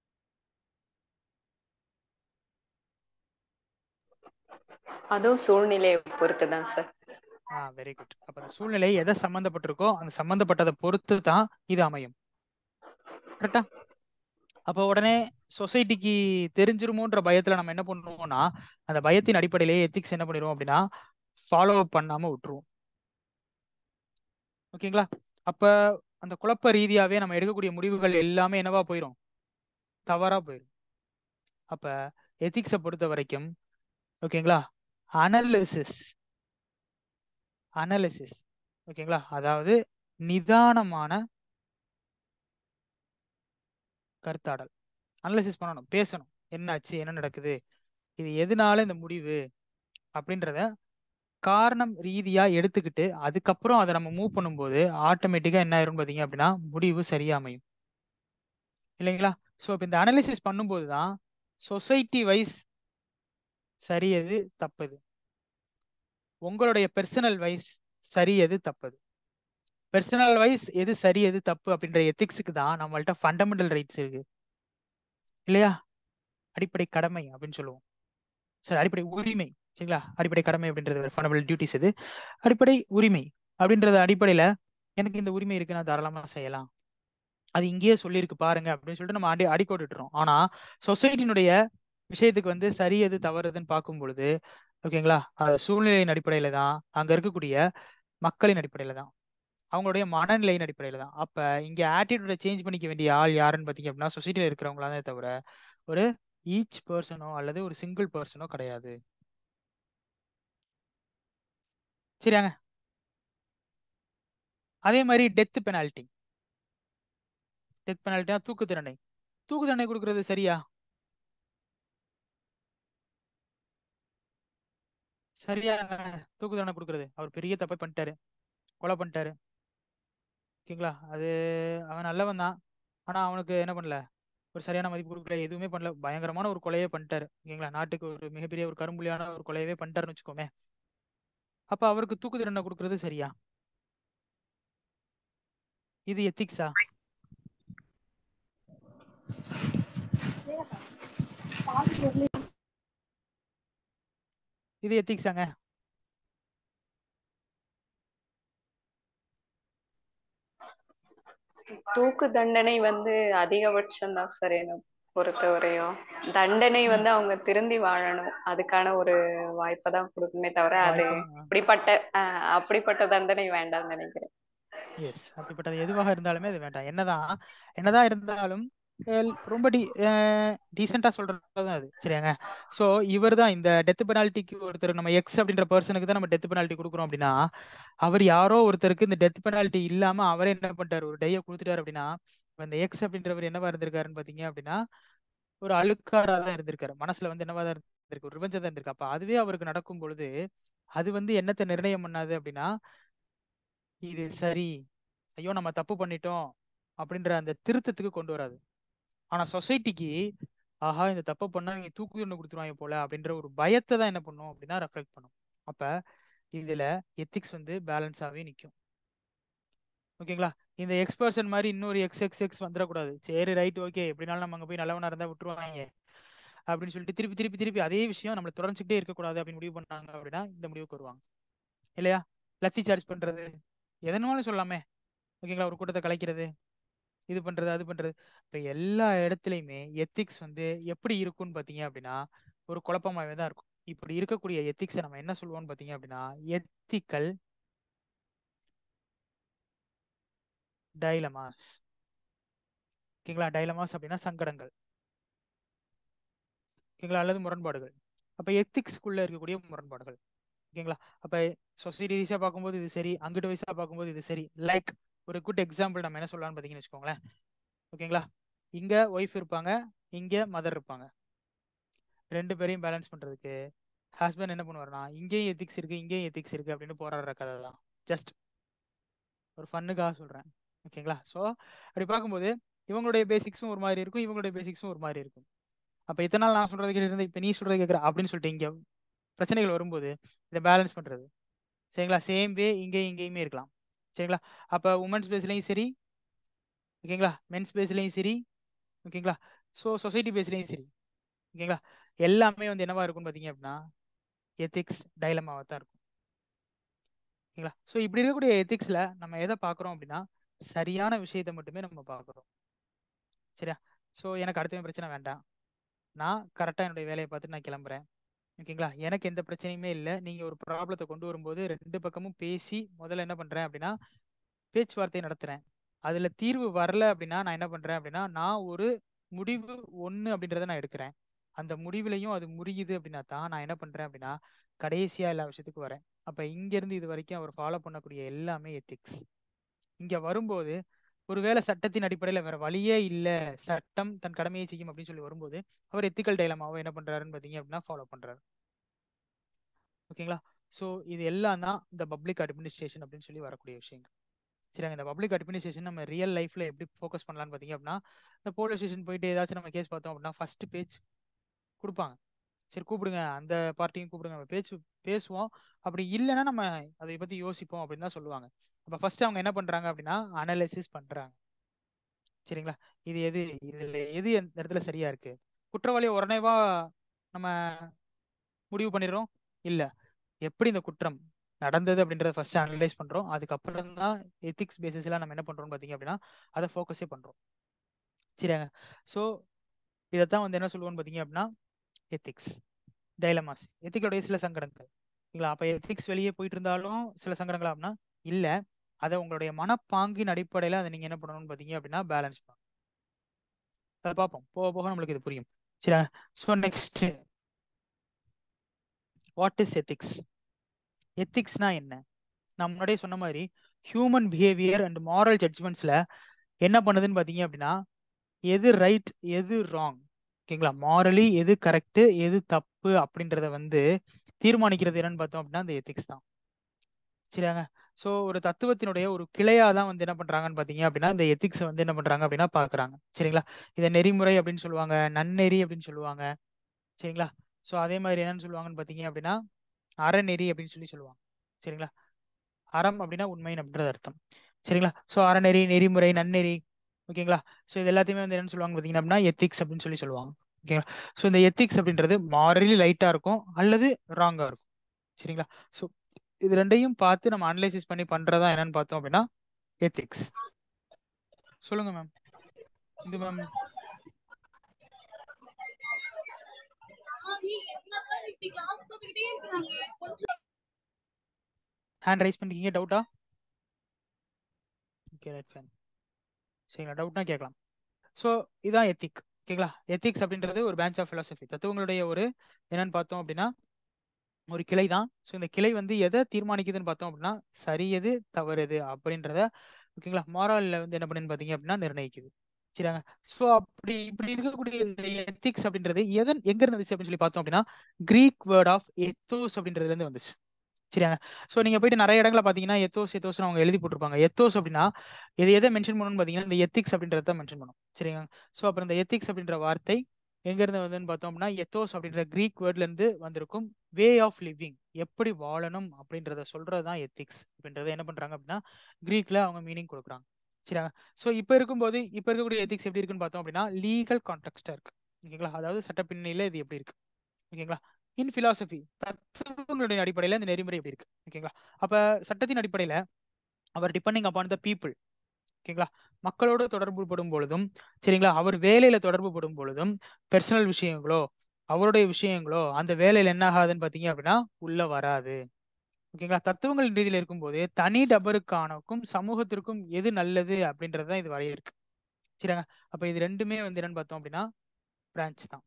அதுவும் சூழ்நிலையை பொறுத்து தான் சார் ஆ வெரி குட் அப்ப அந்த சூழ்நிலை எதை சம்பந்தப்பட்டிருக்கோ அந்த சம்பந்தப்பட்டதை பொறுத்து தான் இது அமையும் கரெக்டா அப்ப உடனே சொசைட்டிக்கு தெரிஞ்சிருமோன்ற பயத்துல நம்ம என்ன பண்ணுவோம்னா அந்த பயத்தின் அடிப்படையிலேயே எத்திக்ஸ் என்ன பண்ணிடுவோம் அப்படின்னா ஃபாலோ பண்ணாம விட்டுருவோம் ஓகேங்களா அப்ப அந்த குழப்ப ரீதியாவே நம்ம எடுக்கக்கூடிய முடிவுகள் எல்லாமே என்னவா போயிடும் தவறா போயிடும் அப்ப எத்திக்ஸை பொறுத்த வரைக்கும் ஓகேங்களா அனலிசிஸ் அனலிசிஸ் ஓகேங்களா அதாவது நிதானமான கருத்தாடல் அனலிசிஸ் பண்ணணும் பேசணும் என்னாச்சு என்ன நடக்குது இது எதனால இந்த முடிவு அப்படின்றத காரணம் ரீதியா எடுத்துக்கிட்டு அதுக்கப்புறம் அதை நம்ம மூவ் பண்ணும்போது ஆட்டோமேட்டிக்கா என்ன ஆயிரும் பாத்தீங்க அப்படின்னா முடிவு சரியா அமையும் இல்லைங்களா ஸோ இப்போ இந்த அனாலிசிஸ் பண்ணும்போது தான் சொசைட்டி வைஸ் சரி எது தப்பது உங்களுடைய பெர்சனல் வைஸ் சரி எது தப்பது பெர்சனல் வைஸ் எது சரி எது தப்பு அப்படின்ற எத்திக்ஸுக்கு தான் நம்மள்ட்ட ஃபண்டமெண்டல் ரைட்ஸ் இருக்கு இல்லையா அடிப்படை கடமை அப்படின்னு சொல்லுவோம் சரி அடிப்படை உரிமை சரிங்களா அடிப்படை கடமை அப்படின்றது ஃபண்டமெண்டல் டியூட்டிஸ் இது அடிப்படை உரிமை அப்படின்றது அடிப்படையில எனக்கு இந்த உரிமை இருக்கு நான் தாராளமா செய்யலாம் அது இங்கேயே சொல்லியிருக்கு பாருங்க அப்படின்னு சொல்லிட்டு நம்ம அடி அடிக்கோட்டுறோம் ஆனா சொசைட்டினுடைய விஷயத்துக்கு வந்து சரி எது தவறுதுன்னு பார்க்கும் பொழுது ஓகேங்களா அது சூழ்நிலையின் அடிப்படையில தான் அங்க இருக்கக்கூடிய மக்களின் அடிப்படையில தான் அவங்களுடைய மனநிலையின் அடிப்படையில தான் அப்ப இங்க ஆட்டிடியூட சேஞ்ச் பண்ணிக்க வேண்டிய ஆள் யாருன்னு பாத்தீங்க அப்படின்னா சொசைட்டில இருக்கிறவங்களா தான் தவிர ஒரு ஈச் பர்சனோ அல்லது ஒரு சிங்கிள் பர்சனோ கிடையாது சரியாங்க அதே மாதிரி டெத் பெனால்ட்டி டெத் பெனால்ட்டினா தூக்கு தண்டனை தூக்கு தண்டனை கொடுக்கறது சரியா சரியா தூக்கு தண்டனை கொடுக்கறது அவர் பெரிய தப்பை பண்ணிட்டாரு கொலை பண்ணிட்டாரு ஓகேங்களா அது அவன் நல்லவன் தான் ஆனா அவனுக்கு என்ன பண்ணல ஒரு சரியான மதிப்பு கொடுக்கல எதுவுமே பண்ணல பயங்கரமான ஒரு கொலையே பண்ணிட்டாரு ஓகேங்களா நாட்டுக்கு ஒரு மிகப்பெரிய ஒரு கரும்புலியான ஒரு கொலையவே பண்ணிட்டாருன்னு வச்சுக்கோமே அப்ப அவருக்கு தூக்கு தண்டனை கொடுக்கறது சரியா இது எத்திக்ஸா இது எத்திக்ஸாங்க தூக்கு தண்டனை வந்து அதிகபட்சம் தான் சார் என்ன பொறுத்தவரையும் தண்டனை வந்து அவங்க திருந்தி வாழணும் அதுக்கான ஒரு வாய்ப்பை தான் கொடுக்குமே தவிர அது வாய்ப்பு அப்படிப்பட்ட அஹ், அப்படிப்பட்ட தண்டனை வேண்டாம்னு நினைக்கிறேன் எஸ் அப்படிப்பட்டது எதுவாக இருந்தாலுமே அது வேண்டாம் என்னதான் என்னதான் இருந்தாலும் அஹ் ரொம்ப டி டீசெண்டா சொல்றதுதான் அது சரியாங்க சோ இவர் தான் இந்த டெத் பெனால்ட்டிக்கு ஒருத்தர் நம்ம எக்ஸ் அப்படின்ற பர்சனுக்கு தான் நம்ம டெத் பெனால்ட்டி கொடுக்குறோம் அப்படின்னா அவர் யாரோ ஒருத்தருக்கு இந்த டெத் பெனால்ட்டி இல்லாம அவரே என்ன பண்ணிட்டாரு ஒரு டைய கொடுத்துட்டாரு அப்படின்னா இப்ப இந்த எக்ஸ் அப்படின்றவர் என்னவா இருந்திருக்காருன்னு பாத்தீங்க அப்படின்னா ஒரு அழுக்காரா தான் இருந்திருக்காரு மனசுல வந்து என்னவா தான் இருந்திருக்கு ஒரு ரிவெஞ்சா தான் இருந்திருக்கு அப்ப அதுவே அவருக்கு நடக்கும் பொழுது அது வந்து என்னத்தை நிர்ணயம் பண்ணாது அப்படின்னா இது சரி ஐயோ நம்ம தப்பு பண்ணிட்டோம் அப்படின்ற அந்த திருத்தத்துக்கு கொண்டு வராது ஆனா சொசைட்டிக்கு ஆஹா இந்த தப்பை பண்ணா இவங்க தூக்கு தண்டனை கொடுத்துருவாங்க போல அப்படின்ற ஒரு பயத்தை தான் என்ன பண்ணும் அப்படின்னா ரெஃப்ளெக்ட் பண்ணும் அப்ப இதுல எத்திக்ஸ் வந்து பேலன்ஸாவே நிக்கும் ஓகேங்களா இந்த எக்ஸ் பர்சன் மாதிரி இன்னொரு எக்ஸ் எக்ஸ் எக்ஸ் வந்துடக்கூடாது சரி ரைட் ஓகே எப்படினாலும் நம்ம அங்க போய் நல்லவனா இருந்தா விட்டுருவாங்க அப்படின்னு சொல்லிட்டு திருப்பி திருப்பி திருப்பி அதே விஷயம் நம்மள தொடர்ந்துக்கிட்டே இருக்கக்கூடாது அப்படின்னு முடிவு பண்ணாங்க அப்படின்னா இந்த முடிவுக்கு வருவாங்க இல்லையா லத்தி சார்ஜ் பண்றது எதனாலும் சொல்லலாமே ஓகேங்களா ஒரு கூட்டத்தை கலைக்கிறது இது பண்றது அது பண்றது இப்ப எல்லா இடத்துலயுமே எத்திக்ஸ் வந்து எப்படி இருக்கும்னு பாத்தீங்க அப்படின்னா ஒரு குழப்பமாவே தான் இருக்கும் இப்படி இருக்கக்கூடிய எத்திக்ஸை நம்ம என்ன சொல்லுவோம்னு பாத்தீங்க அப்படின்னா எத்திக்கல் டைலமாஸ் ஓகேங்களா டைலமாஸ் அப்படின்னா சங்கடங்கள் ஓகேங்களா அல்லது முரண்பாடுகள் அப்ப எத்திக்ஸ்க்குள்ள இருக்கக்கூடிய முரண்பாடுகள் ஓகேங்களா அப்ப சொசைட்டி வைஸா பார்க்கும்போது இது சரி அங்கிட்டு வைஸா பார்க்கும்போது இது சரி லைக் ஒரு குட் எக்ஸாம்பிள் நம்ம என்ன சொல்லலாம்னு பாத்தீங்கன்னு வச்சுக்கோங்களேன் ஓகேங்களா இங்க ஒய்ஃப் இருப்பாங்க இங்க மதர் இருப்பாங்க ரெண்டு பேரையும் பேலன்ஸ் பண்றதுக்கு ஹஸ்பண்ட் என்ன பண்ணுவாருன்னா இங்கேயும் எத்திக்ஸ் இருக்கு இங்கேயும் எத்திக்ஸ் இருக்கு அப்படின்னு போராடுற கதை தான் ஜஸ்ட் ஒரு ஃபன்னுக்காக சொல்றேன் ஓகேங்களா ஸோ அப்படி பார்க்கும்போது இவங்களுடைய பேசிக்ஸும் ஒரு மாதிரி இருக்கும் இவங்களுடைய பேசிக்ஸும் ஒரு மாதிரி இருக்கும் அப்ப இத்தனை நாள் நான் சொல்றது கேட்டு இப்ப நீ சொல்றது கேட்கற அப்படின்னு சொல்லிட்டு இங்க பிரச்சனைகள் வரும்போது இதை பேலன்ஸ் பண்றது சரிங்களா சேம் வே இங்கேயும் இங்கேயுமே இருக்கலாம் சரிங்களா அப்ப உமன்ஸ் பேஸ்லயும் சரி ஓகேங்களா மென்ஸ் பேஸ்லயும் சரி ஓகேங்களா ஸோ சொசைட்டி பேஸ்லயும் சரி ஓகேங்களா எல்லாமே வந்து என்னவா இருக்கும்னு பாத்தீங்க அப்படின்னா எத்திக்ஸ் டைலமாவா தான் இருக்கும் ஓகேங்களா ஸோ இப்படி இருக்கக்கூடிய எத்திக்ஸ்ல நம்ம எதை பார்க்குறோம் அப்படின்னா சரியான விஷயத்தை மட்டுமே நம்ம பார்க்குறோம் சரியா ஸோ எனக்கு அடுத்த பிரச்சனை வேண்டாம் நான் கரெக்டாக என்னுடைய வேலையை பார்த்துட்டு நான் கிளம்புறேன் ஓகேங்களா எனக்கு எந்த பிரச்சனையுமே இல்லை நீங்கள் ஒரு ப்ராப்ளத்தை கொண்டு வரும்போது ரெண்டு பக்கமும் பேசி முதல்ல என்ன பண்ணுறேன் அப்படின்னா பேச்சுவார்த்தை நடத்துகிறேன் அதில் தீர்வு வரல அப்படின்னா நான் என்ன பண்ணுறேன் அப்படின்னா நான் ஒரு முடிவு ஒன்று அப்படின்றத நான் எடுக்கிறேன் அந்த முடிவுலையும் அது முறியுது அப்படின்னா தான் நான் என்ன பண்ணுறேன் அப்படின்னா கடைசியாக எல்லா விஷயத்துக்கு வரேன் அப்போ இங்கேருந்து இது வரைக்கும் அவர் ஃபாலோ பண்ணக்கூடிய எல்லாமே எத்திக்ஸ் இங்கே வரும்போது ஒருவேளை சட்டத்தின் அடிப்படையில் வேற வழியே இல்லை சட்டம் தன் கடமையை செய்யும் அப்படின்னு சொல்லி வரும்போது அவர் எத்திக்கல் டைலமாவை என்ன பண்றாருன்னு பார்த்தீங்க அப்படின்னா ஃபாலோ பண்றாரு ஓகேங்களா ஸோ இது எல்லாம் தான் இந்த பப்ளிக் அட்மினிஸ்ட்ரேஷன் அப்படின்னு சொல்லி வரக்கூடிய விஷயங்கள் சரிங்க இந்த பப்ளிக் அட்மினிஸ்ட்ரேஷன் நம்ம ரியல் லைஃப்ல எப்படி ஃபோக்கஸ் பண்ணலாம்னு பார்த்தீங்க அப்படின்னா இந்த போலீஸ் ஸ்டேஷன் போயிட்டு ஏதாச்சும் நம்ம கேஸ் பார்த்தோம் அப்படின்னா ஃபர்ஸ்ட் பேஜ் கொடுப்பாங்க சரி கூப்பிடுங்க அந்த பார்ட்டியும் கூப்பிடுங்க நம்ம பேச்சு பேசுவோம் அப்படி இல்லைன்னா நம்ம அதை பத்தி யோசிப்போம் அப்படின்னு தான் சொல்லுவாங்க அப்ப ஃபர்ஸ்ட் அவங்க என்ன பண்றாங்க அப்படின்னா அனலைசிஸ் பண்றாங்க சரிங்களா இது எது இதுல எது இந்த இடத்துல சரியா இருக்கு குற்றவாளியை உடனேவா நம்ம முடிவு பண்ணிடுறோம் இல்ல எப்படி இந்த குற்றம் நடந்தது அப்படின்றத ஃபர்ஸ்ட் அனலைஸ் பண்றோம் அதுக்கப்புறம் தான் எத்திக்ஸ் பேசிஸ்ல நம்ம என்ன பண்றோம் பாத்தீங்க அப்படின்னா அதை ஃபோக்கஸே பண்றோம் சரியாங்க ஸோ இதைத்தான் வந்து என்ன சொல்லுவோம்னு பாத்தீங்க அப்படின்னா எத்திக்ஸ் டைலமாஸ் எத்திக்களுடைய சில சங்கடங்கள் இல்லைங்களா அப்ப எத்திக்ஸ் வெளியே போயிட்டு இருந்தாலும் சில சங்கடங்கள் அப்படின்னா இல்ல அதை உங்களுடைய மனப்பாங்கின் அடிப்படையில அதை நீங்க என்ன பண்ணணும்னு பாத்தீங்க அப்படின்னா பேலன்ஸ் பண்ணணும் அதை பார்ப்போம் போக போக நம்மளுக்கு இது புரியும் சரியா so next what is ethics எத்திக்ஸ்னா என்ன நான் முன்னாடியே சொன்ன மாதிரி ஹியூமன் பிஹேவியர் அண்ட் மாரல் ஜட்ஜ்மெண்ட்ஸ்ல என்ன பண்ணுதுன்னு பாத்தீங்க அப்படின்னா எது ரைட் எது ராங் ஓகேங்களா மாரலி எது கரெக்ட் எது தப்பு அப்படின்றத வந்து தீர்மானிக்கிறது என்னன்னு பார்த்தோம் அப்படின்னா அந்த எத்திக்ஸ் தான் சரியாங்க ஸோ ஒரு தத்துவத்தினுடைய ஒரு கிளையா தான் வந்து என்ன பண்றாங்கன்னு பாத்தீங்க அப்படின்னா இந்த எத்திக்ஸ் வந்து என்ன பண்றாங்க அப்படின்னா பாக்குறாங்க சரிங்களா இதை நெறிமுறை அப்படின்னு சொல்லுவாங்க நன்னெறி அப்படின்னு சொல்லுவாங்க சரிங்களா ஸோ அதே மாதிரி என்னன்னு சொல்லுவாங்கன்னு பாத்தீங்க அப்படின்னா அறநெறி அப்படின்னு சொல்லி சொல்லுவாங்க சரிங்களா அறம் அப்படின்னா உண்மைன்னு அப்படின்றது அர்த்தம் சரிங்களா ஸோ அறநெறி நெறிமுறை நன்னெறி ஓகேங்களா ஸோ இது எல்லாத்தையுமே வந்து என்னன்னு சொல்லுவாங்க பார்த்தீங்க அப்படின்னா எத்திக்ஸ் அப்படின்னு சொல்லி சொல்லுவாங்க ஓகேங்களா ஸோ இந்த எத்திக்ஸ் அப்படின்றது மாரலி லைட்டா இருக்கும் அல்லது ராங்கா இருக்கும் சரிங்களா ஸோ இது ரெண்டையும் பார்த்து நம்ம அனலைசிஸ் பண்ணி பண்றதா என்னன்னு பார்த்தோம் அப்படின்னா எத்திக்ஸ் சொல்லுங்க மேம் இது மேம் ஹேண்ட் ரைஸ் பண்ணிருக்கீங்க டவுட்டா ஓகே ரைட் ஃபைன் சரிங்களா டவுட்னா கேட்கலாம் ஸோ இதான் எத்திக் ஓகேங்களா எத்திக்ஸ் அப்படின்றது ஒரு பேஞ்ச் ஆஃப் philosophy தத்துவங்களுடைய ஒரு என்னன்னு பார்த்தோம் அப்படின்னா ஒரு கிளை தான் ஸோ இந்த கிளை வந்து எதை தீர்மானிக்குதுன்னு பார்த்தோம் அப்படின்னா சரி எது தவறு எது அப்படின்றத ஓகேங்களா மாரல்ல வந்து என்ன பண்ணுன்னு பார்த்தீங்க அப்படின்னா நிர்ணயிக்குது சரியாங்க ஸோ அப்படி இப்படி இருக்கக்கூடிய இந்த எத்திக்ஸ் அப்படின்றது எதன் எங்க இருந்து வந்துச்சு அப்படின்னு சொல்லி பார்த்தோம் அப்படின்னா கிரீக் வேர்ட் ஆஃப் எத்தோஸ் அப்படின்றதுல இருந்து வந்துச்சு சரியாங்க ஸோ நீங்க போயிட்டு நிறைய இடங்களை பாத்தீங்கன்னா எத்தோஸ் எத்தோஸ் அவங்க எழுதி போட்டிருப்பாங்க எத்தோஸ் அப்படின்னா இது எதை மென்ஷன் பண்ணணும்னு பாத்தீங்கன்னா இந்த எத்திக்ஸ் அப்படின்றத மென்ஷன் பண்ணும் சரிங்க ஸோ அப்புறம் இந்த எத்திக்ஸ் அப்படின்ற வார்த்தை எங்க இருந்து வந்ததுன்னு பார்த்தோம் அப்படின்னா எத்தோஸ் அப்படின்ற கிரீக் வேர்ட்ல இருந்து வந்திருக்கும் வே ஆஃப் லிவிங் எப்படி வாழணும் அப்படின்றத சொல்றது தான் எத்திக்ஸ் அப்படின்றத என்ன பண்றாங்க அப்படின்னா கிரீக்ல அவங்க மீனிங் கொடுக்குறாங்க சரியா ஸோ இப்போ இருக்கும்போது இப்போ இருக்கக்கூடிய எத்திக்ஸ் எப்படி இருக்குன்னு பார்த்தோம் அப்படின்னா லீகல் கான்டெக்ஸ்டா இருக்கு ஓகேங்களா அதாவது சட்ட பின்னணியில இது எப்படி இருக்கு ஓகேங்களா இன் பிலாசபி தத்துவங்களுடைய அடிப்படையில இந்த நெறிமுறை எப்படி இருக்கு ஓகேங்களா அப்ப சட்டத்தின் அடிப்படையில அவர் டிபெண்டிங் அப்பான் த பீப்புள் ஓகேங்களா மக்களோடு தொடர்பு படும் பொழுதும் சரிங்களா அவர் வேலையில தொடர்பு படும் பொழுதும் பர்சனல் விஷயங்களோ அவருடைய விஷயங்களோ அந்த வேலையில என்ன ஆகாதுன்னு பாத்தீங்க அப்படின்னா உள்ள வராது ஓகேங்களா தத்துவங்கள் ரீதியில இருக்கும்போது தனி நபருக்கானக்கும் சமூகத்திற்கும் எது நல்லது அப்படின்றதுதான் இது வரையிருக்கு சரிங்க அப்ப இது ரெண்டுமே வந்து என்னன்னு பார்த்தோம் அப்படின்னா பிரான்ச் தான்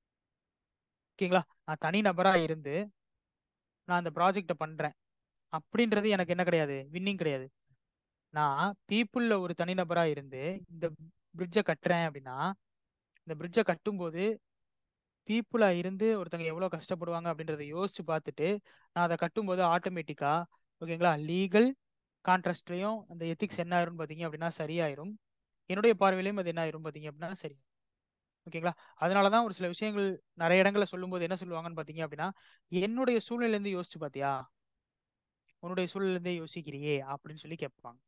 ஓகேங்களா நான் தனி நபரா இருந்து நான் அந்த ப்ராஜெக்ட பண்றேன் அப்படின்றது எனக்கு என்ன கிடையாது வின்னிங் கிடையாது நான் பீப்புள்ல ஒரு தனிநபரா இருந்து இந்த பிரிட்ஜை கட்டுறேன் அப்படின்னா இந்த பிரிட்ஜை கட்டும்போது பீப்புளா இருந்து ஒருத்தங்க எவ்வளவு கஷ்டப்படுவாங்க அப்படின்றத யோசிச்சு பார்த்துட்டு நான் அதை கட்டும்போது ஆட்டோமேட்டிக்கா ஓகேங்களா லீகல் கான்ட்ராஸ்ட்லயும் அந்த எத்திக்ஸ் என்ன ஆயிரும் பாத்தீங்க அப்படின்னா சரியாயிரும் என்னுடைய பார்வையிலையும் அது என்ன ஆயிரும் பாத்தீங்க அப்படின்னா சரி ஓகேங்களா அதனாலதான் ஒரு சில விஷயங்கள் நிறைய இடங்கள்ல சொல்லும்போது என்ன சொல்லுவாங்கன்னு பாத்தீங்க அப்படின்னா என்னுடைய சூழ்நிலையில இருந்து யோசிச்சு பாத்தியா உன்னுடைய சூழ்நிலை இருந்தே யோசிக்கிறியே அப்படின்னு சொல்லி கேட்பாங்க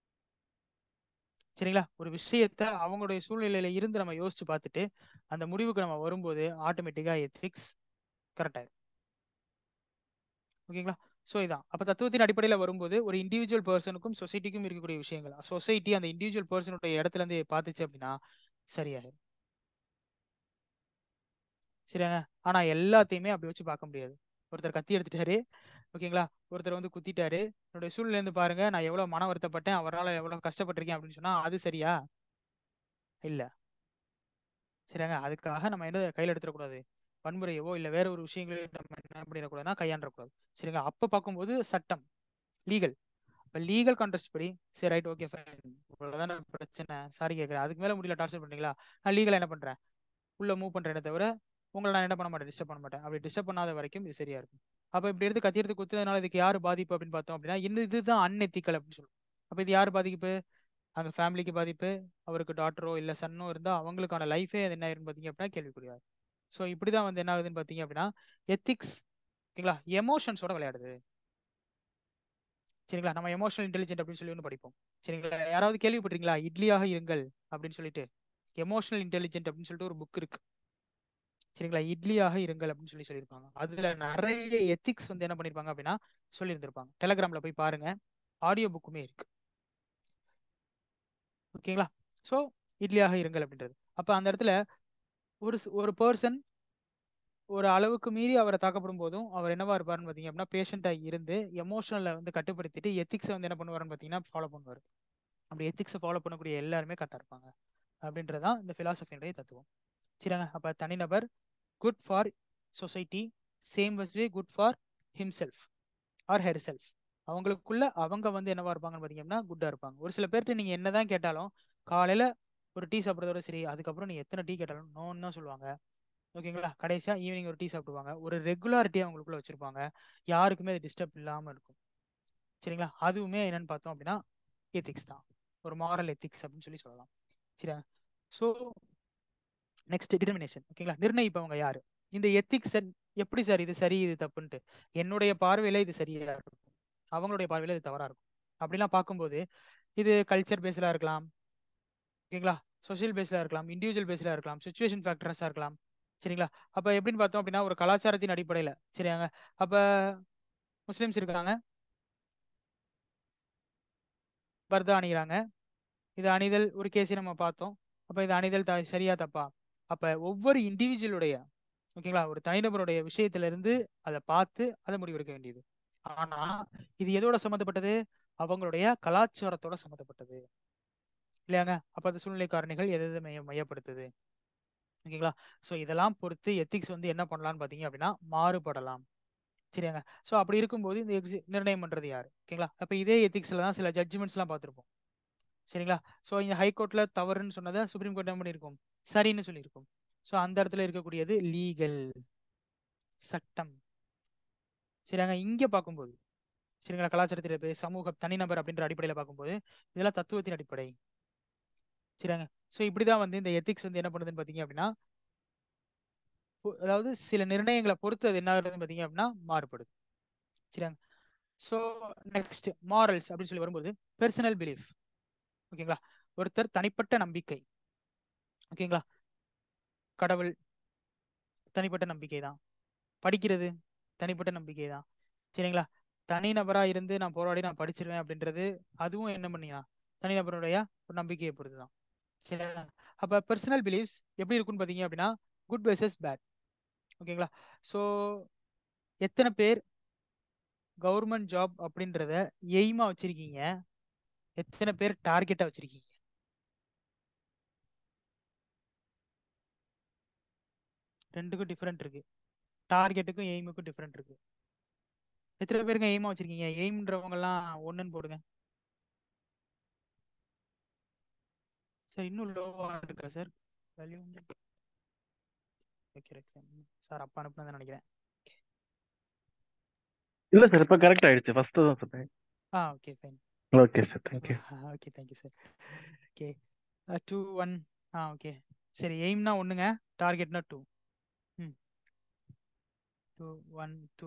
சரிங்களா ஒரு விஷயத்த அவங்களுடைய சூழ்நிலையில இருந்து நம்ம யோசிச்சு பார்த்துட்டு அந்த முடிவுக்கு நம்ம வரும்போது ஆட்டோமேட்டிக்கா எத்திக்ஸ் கரெக்ட் ஆயிரும் ஓகேங்களா ஸோ இதான் அப்ப தத்துவத்தின் அடிப்படையில வரும்போது ஒரு இண்டிவிஜுவல் பர்சனுக்கும் சொசைட்டிக்கும் இருக்கக்கூடிய விஷயங்கள் சொசைட்டி அந்த இண்டிவிஜுவல் பர்சனுடைய இடத்துல இருந்து பார்த்துச்சு அப்படின்னா சரியாயிரும் சரியாங்க ஆனா எல்லாத்தையுமே அப்படி வச்சு பார்க்க முடியாது ஒருத்தர் கத்தி எடுத்துட்டாரு ஓகேங்களா ஒருத்தர் வந்து குத்திட்டாரு என்னுடைய சூழ்நிலை இருந்து பாருங்க நான் எவ்வளவு மன வருத்தப்பட்டேன் அவரால் எவ்வளவு கஷ்டப்பட்டிருக்கேன் அப்படின்னு சொன்னா அது சரியா இல்ல சரியாங்க அதுக்காக நம்ம என்ன கையில் எடுத்துடக்கூடாது வன்முறையவோ இல்ல வேற ஒரு விஷயங்களையோ நம்ம என்ன பண்ணிடக்கூடாதுன்னா கையாண்டக்கூடாது சரிங்க அப்ப பார்க்கும்போது சட்டம் லீகல் இப்போ லீகல் கான்டெஸ்ட் படி சரி ரைட் ஓகே ஃபைன் இவ்வளவுதான பிரச்சனை சாரி கேட்குறேன் அதுக்கு மேல முடியல டார்ச்சர் பண்றீங்களா நான் லீகலா என்ன பண்றேன் உள்ள மூவ் பண்றேனே தவிர உங்களை நான் என்ன பண்ண மாட்டேன் டிஸ்டர்ப் பண்ண மாட்டேன் அப்படி டிஸ்டர்ப் பண்ணாத வரைக்கும் இது சரியா இருக்கும் அப்ப இப்படி எடுத்து கத்தி எடுத்து குத்துறதுனால இதுக்கு யாரு பாதிப்பு அப்படின்னு பார்த்தோம் அப்படின்னா இந்த இதுதான் அன்எத்திக்கல் அப்படின்னு சொல்லுவோம் அப்ப இது யாரு பாதிப்பு அங்க ஃபேமிலிக்கு பாதிப்பு அவருக்கு டாட்டரோ இல்ல சன்னோ இருந்தா அவங்களுக்கான லைஃபே அது என்ன ஆயிருன்னு பாத்தீங்க அப்படின்னா கேள்விக்குரியாது ஸோ இப்படிதான் வந்து என்ன ஆகுதுன்னு பாத்தீங்க அப்படின்னா எத்திக்ஸ் ஓகேங்களா எமோஷன்ஸோட விளையாடுது சரிங்களா நம்ம எமோஷனல் இன்டெலிஜென்ட் அப்படின்னு சொல்லி ஒன்று படிப்போம் சரிங்களா யாராவது கேள்விப்பட்டிருக்கீங்களா இட்லியாக இருங்கள் அப்படின்னு சொல்லிட்டு எமோஷனல் இன்டெலிஜென்ட் அப்படின்னு சொல்லிட்டு ஒரு புக் இருக்கு சரிங்களா இட்லியாக இருங்கள் அப்படின்னு சொல்லி சொல்லியிருப்பாங்க அதுல நிறைய எத்திக்ஸ் வந்து என்ன பண்ணிருப்பாங்க அப்படின்னா சொல்லியிருந்திருப்பாங்க டெலகிராம்ல போய் பாருங்க ஆடியோ புக்குமே இருக்கு ஓகேங்களா ஸோ இட்லியாக இருங்கள் அப்படின்றது அப்ப அந்த இடத்துல ஒரு ஸ்- ஒரு பர்சன் ஒரு அளவுக்கு மீறி அவரை தாக்கப்படும் போதும் அவர் என்னவா இருப்பாருன்னு பார்த்தீங்க அப்படின்னா பேஷண்டா இருந்து எமோஷனலை வந்து கட்டுப்படுத்திட்டு எத்திக்ஸை வந்து என்ன பண்ணுவாருன்னு பார்த்தீங்கன்னா ஃபாலோ பண்ணுவார் அப்படி எத்திக்ஸை ஃபாலோ பண்ணக்கூடிய எல்லாருமே கரெக்டாக இருப்பாங்க அப்படின்றதான் இந்த பிலாசபியினுடைய தத்துவம் சரிங்க அப்ப தனிநபர் good for society same was way good for himself or herself அவங்களுக்குள்ள அவங்க வந்து என்னவா இருப்பாங்கன்னு பார்த்தீங்கன்னா குட்டா இருப்பாங்க ஒரு சில பேர்கிட்ட நீங்க என்னதான் கேட்டாலும் காலையில ஒரு டீ சாப்பிட்றதோட சரி அதுக்கப்புறம் நீ எத்தனை டீ கேட்டாலும் நோன்னு தான் சொல்லுவாங்க ஓகேங்களா கடைசியா ஈவினிங் ஒரு டீ சாப்பிடுவாங்க ஒரு ரெகுலாரிட்டி அவங்களுக்குள்ள வச்சிருப்பாங்க யாருக்குமே அது டிஸ்டர்ப் இல்லாம இருக்கும் சரிங்களா அதுவுமே என்னன்னு பார்த்தோம் அப்படின்னா எத்திக்ஸ் தான் ஒரு மாரல் எத்திக்ஸ் அப்படின்னு சொல்லி சொல்லலாம் சரியா ஸோ நெக்ஸ்ட் டிட்டர்மினேஷன் ஓகேங்களா நிர்ணயிப்பவங்க யாரு இந்த எத்திக்ஸ் எப்படி சார் இது சரி இது தப்புன்ட்டு என்னுடைய பார்வையில இது சரியா இருக்கும் அவங்களுடைய பார்வையில இது தவறா இருக்கும் அப்படிலாம் பார்க்கும்போது இது கல்ச்சர் பேஸ்டா இருக்கலாம் ஓகேங்களா சோஷியல் பேஸ்டா இருக்கலாம் இண்டிவிஜுவல் பேஸ்டா இருக்கலாம் சுச்சுவேஷன் ஃபேக்டர்ஸா இருக்கலாம் சரிங்களா அப்ப எப்படின்னு பார்த்தோம் அப்படின்னா ஒரு கலாச்சாரத்தின் அடிப்படையில சரியாங்க அப்ப முஸ்லிம்ஸ் இருக்காங்க பர்தா அணிகிறாங்க இது அணிதல் ஒரு கேஸை நம்ம பார்த்தோம் அப்ப இது அணிதல் த சரியா தப்பா அப்ப ஒவ்வொரு இண்டிவிஜுவலுடைய ஓகேங்களா ஒரு தனிநபருடைய விஷயத்துல இருந்து அதை பார்த்து அதை முடிவெடுக்க வேண்டியது ஆனா இது எதோட சம்மந்தப்பட்டது அவங்களுடைய கலாச்சாரத்தோட சம்மந்தப்பட்டது இல்லையாங்க அப்ப அது சூழ்நிலை காரணிகள் எதை எதை மைய மையப்படுத்துது ஓகேங்களா ஸோ இதெல்லாம் பொறுத்து எத்திக்ஸ் வந்து என்ன பண்ணலாம்னு பார்த்தீங்க அப்படின்னா மாறுபடலாம் சரியாங்க ஸோ அப்படி இருக்கும்போது இந்த எக்ஸி நிர்ணயம் பண்றது யாரு ஓகேங்களா அப்போ இதே எத்திக்ஸ்ல தான் சில ஜட்ஜ்மெண்ட்ஸ்லாம் பார்த்துருப்போம் சரிங்களா ஸோ இந்த ஹைகோர்ட்ல தவறுன்னு சொன்னதை சுப்ரீம் கோர்ட் என்ன பண்ணியிருக்கும் சரின்னு சொல்லியிருக்கும் ஸோ அந்த இடத்துல இருக்கக்கூடியது லீகல் சட்டம் சரியாங்க இங்க பார்க்கும்போது சரிங்களா கலாச்சாரத்தின் அடிப்படை சமூக தனிநபர் அப்படின்ற அடிப்படையில பார்க்கும்போது இதெல்லாம் தத்துவத்தின் அடிப்படை சரியாங்க ஸோ இப்படிதான் வந்து இந்த எத்திக்ஸ் வந்து என்ன பண்ணுதுன்னு பார்த்தீங்க அப்படின்னா பொ- அதாவது சில நிர்ணயங்களை பொறுத்து அது என்ன ஆகுதுன்னு பார்த்தீங்க அப்படின்னா மாறுபடுது சரியாங்க ஸோ நெக்ஸ்ட் மாரல்ஸ் அப்படின்னு சொல்லி வரும்போது பெர்சனல் பிலீஃப் ஓகேங்களா ஒருத்தர் தனிப்பட்ட நம்பிக்கை ஓகேங்களா கடவுள் தனிப்பட்ட நம்பிக்கை தான் படிக்கிறது தனிப்பட்ட நம்பிக்கை தான் சரிங்களா தனிநபரா இருந்து நான் போராடி நான் படிச்சிருவேன் அப்படின்றது அதுவும் என்ன பண்ணியா தனிநபருடைய ஒரு நம்பிக்கையை பொறுத்து தான் சரியா அப்ப பர்சனல் பிலீஃப்ஸ் எப்படி இருக்குன்னு பார்த்தீங்க அப்படின்னா குட் வெர்சஸ் பேட் ஓகேங்களா ஸோ எத்தனை பேர் கவர்மெண்ட் ஜாப் அப்படின்றத எய்மா வச்சிருக்கீங்க எத்தனை பேர் டார்கெட்டா வச்சிருக்கீங்க ரெண்டுக்கும் டிஃபரெண்ட் இருக்கு டார்கெட்டுக்கும் எய்முக்கும் டிஃபரெண்ட் இருக்கு எத்தனை பேருங்க எய்மா வச்சிருக்கீங்க எய்ம்ன்றவங்க எல்லாம் ஒண்ணுன்னு போடுங்க சார் இன்னும் லோவா இருக்கா சார் வேல்யூ ஓகே சார் அப்பா அனுப்புனதான் நினைக்கிறேன் இல்ல சார் இப்ப கரெக்ட் ஆயிடுச்சு ஃபர்ஸ்ட் தான் சொன்னேன் ah okay fine okay sir thank you okay thank you sir okay two one ah okay சரி எய்ம்னா ஒண்ணுங்க டார்கெட்னா two hmm two one two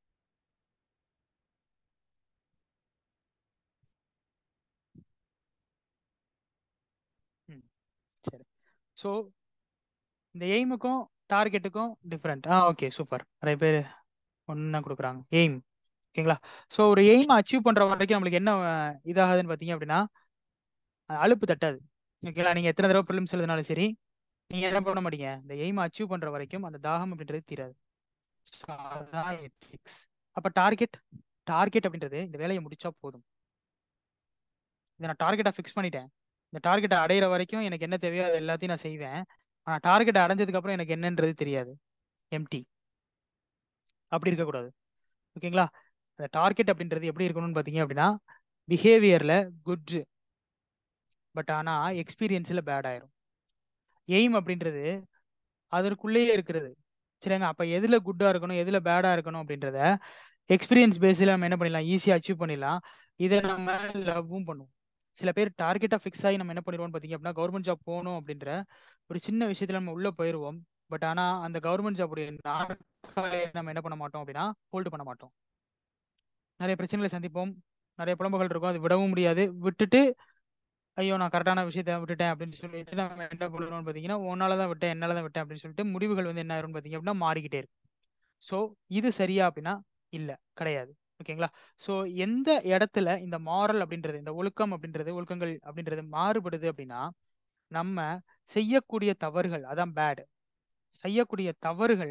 hmm சரி ஸோ இந்த எய்முக்கும் டார்கெட்டுக்கும் டிஃப்ரெண்ட் ஆ ஓகே சூப்பர் நிறைய பேர் ஒன்று தான் கொடுக்குறாங்க எய்ம் ஓகேங்களா ஸோ ஒரு எய்ம் அச்சீவ் பண்ற வரைக்கும் நம்மளுக்கு என்ன அஹ், இதாகுதுன்னு பார்த்தீங்க அப்படின்னா அஹ், அலுப்பு தட்டாது ஓகேங்களா நீங்க எத்தனை தடவை ப்ரிலிம்ஸ் எழுதினாலும் சரி நீங்க என்ன பண்ண மாட்டீங்க இந்த எய்ம் அச்சீவ் பண்ற வரைக்கும் அந்த தாகம் அப்படின்றது தீராது So, அதுதான் எத்திக்ஸ் அப்ப டார்கெட் டார்கெட் அப்படின்றது இந்த வேலையை முடிச்சா போதும் இதை நான் டார்கெட்டை ஃபிக்ஸ் பண்ணிட்டேன் இந்த டார்கெட்டை அடையிற வரைக்கும் எனக்கு என்ன தேவையோ அது எல்லாத்தையும் நான் செய்வேன் ஆனா டார்கெட்டை அடைஞ்சதுக்கு அப்புறம் எனக்கு என்னன்றது தெரியாது எம்டி அப்படி இருக்கக்கூடாது ஓகேங்களா அந்த டார்கெட் அப்படின்றது எப்படி இருக்கணும்னு பார்த்தீங்க அப்படின்னா பிஹேவியர்ல குட் பட் ஆனா எக்ஸ்பீரியன்ஸ்ல பேட் ஆயிரும் எய்ம் அப்படின்றது அதற்குள்ளேயே இருக்கிறது சரிங்க அப்ப எதுல குட்டா இருக்கணும் எதுல பேடா இருக்கணும் அப்படின்றத எக்ஸ்பீரியன்ஸ் பேஸில் நம்ம என்ன பண்ணிடலாம் ஈஸியாக அச்சீவ் பண்ணிடலாம் இதை நம்ம லவ்வும் பண்ணுவோம் சில பேர் டார்கெட்டாக ஃபிக்ஸ் ஆகி நம்ம என்ன பண்ணிடுவோம் பார்த்தீங்க அப்படின்னா கவர்மெண்ட் ஜாப் போகணும் அப்படின்ற ஒரு சின்ன விஷயத்துல நம்ம உள்ள போயிடுவோம் பட் ஆனா அந்த கவர்மெண்ட் ஜாபுடைய நாட்களை நம்ம என்ன பண்ண மாட்டோம் அப்படின்னா ஹோல்டு பண்ண மாட்டோம் நிறைய பிரச்சனைகளை சந்திப்போம் நிறைய புலம்புகள் இருக்கும் அது விடவும் முடியாது விட்டுட்டு ஐயோ நான் கரெக்டான விஷயத்த விட்டுட்டேன் அப்படின்னு சொல்லிட்டு நம்ம என்ன பண்ணணும்னு பார்த்தீங்கன்னா உன்னால தான் விட்டேன் என்னால தான் விட்டேன் அப்படின்னு சொல்லிட்டு முடிவுகள் வந்து என்ன ஆயிரும்னு பார்த்தீங்க அப்படின்னா மாறிக்கிட்டே இருக்கும் ஸோ இது சரியா அப்படின்னா இல்ல கிடையாது ஓகேங்களா ஸோ எந்த இடத்துல இந்த மாரல் அப்படின்றது இந்த ஒழுக்கம் அப்படின்றது ஒழுக்கங்கள் அப்படின்றது மாறுபடுது அப்படின்னா நம்ம செய்யக்கூடிய தவறுகள் அதான் பேட் செய்யக்கூடிய தவறுகள்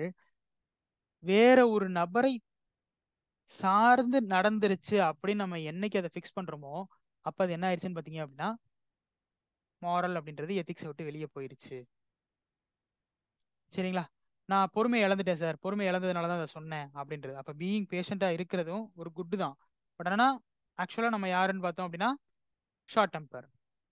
வேற ஒரு நபரை சார்ந்து நடந்துருச்சு அப்படின்னு நம்ம என்னைக்கு அதை ஃபிக்ஸ் பண்றோமோ அப்ப அது என்ன ஆயிடுச்சுன்னு பாத்தீங்க அப்படின்னா மாரல் அப்படின்றது எத்திக்ஸை விட்டு வெளியே போயிருச்சு சரிங்களா நான் பொறுமை இழந்துட்டேன் சார் பொறுமை இழந்ததுனால தான் அதை சொன்னேன் அப்படின்றது அப்ப பீயிங் பேஷண்டா இருக்கிறதும் ஒரு குட்டு தான் பட் ஆனா ஆக்சுவலா நம்ம யாருன்னு பார்த்தோம் அப்படின்னா ஷார்ட் டெம்பர்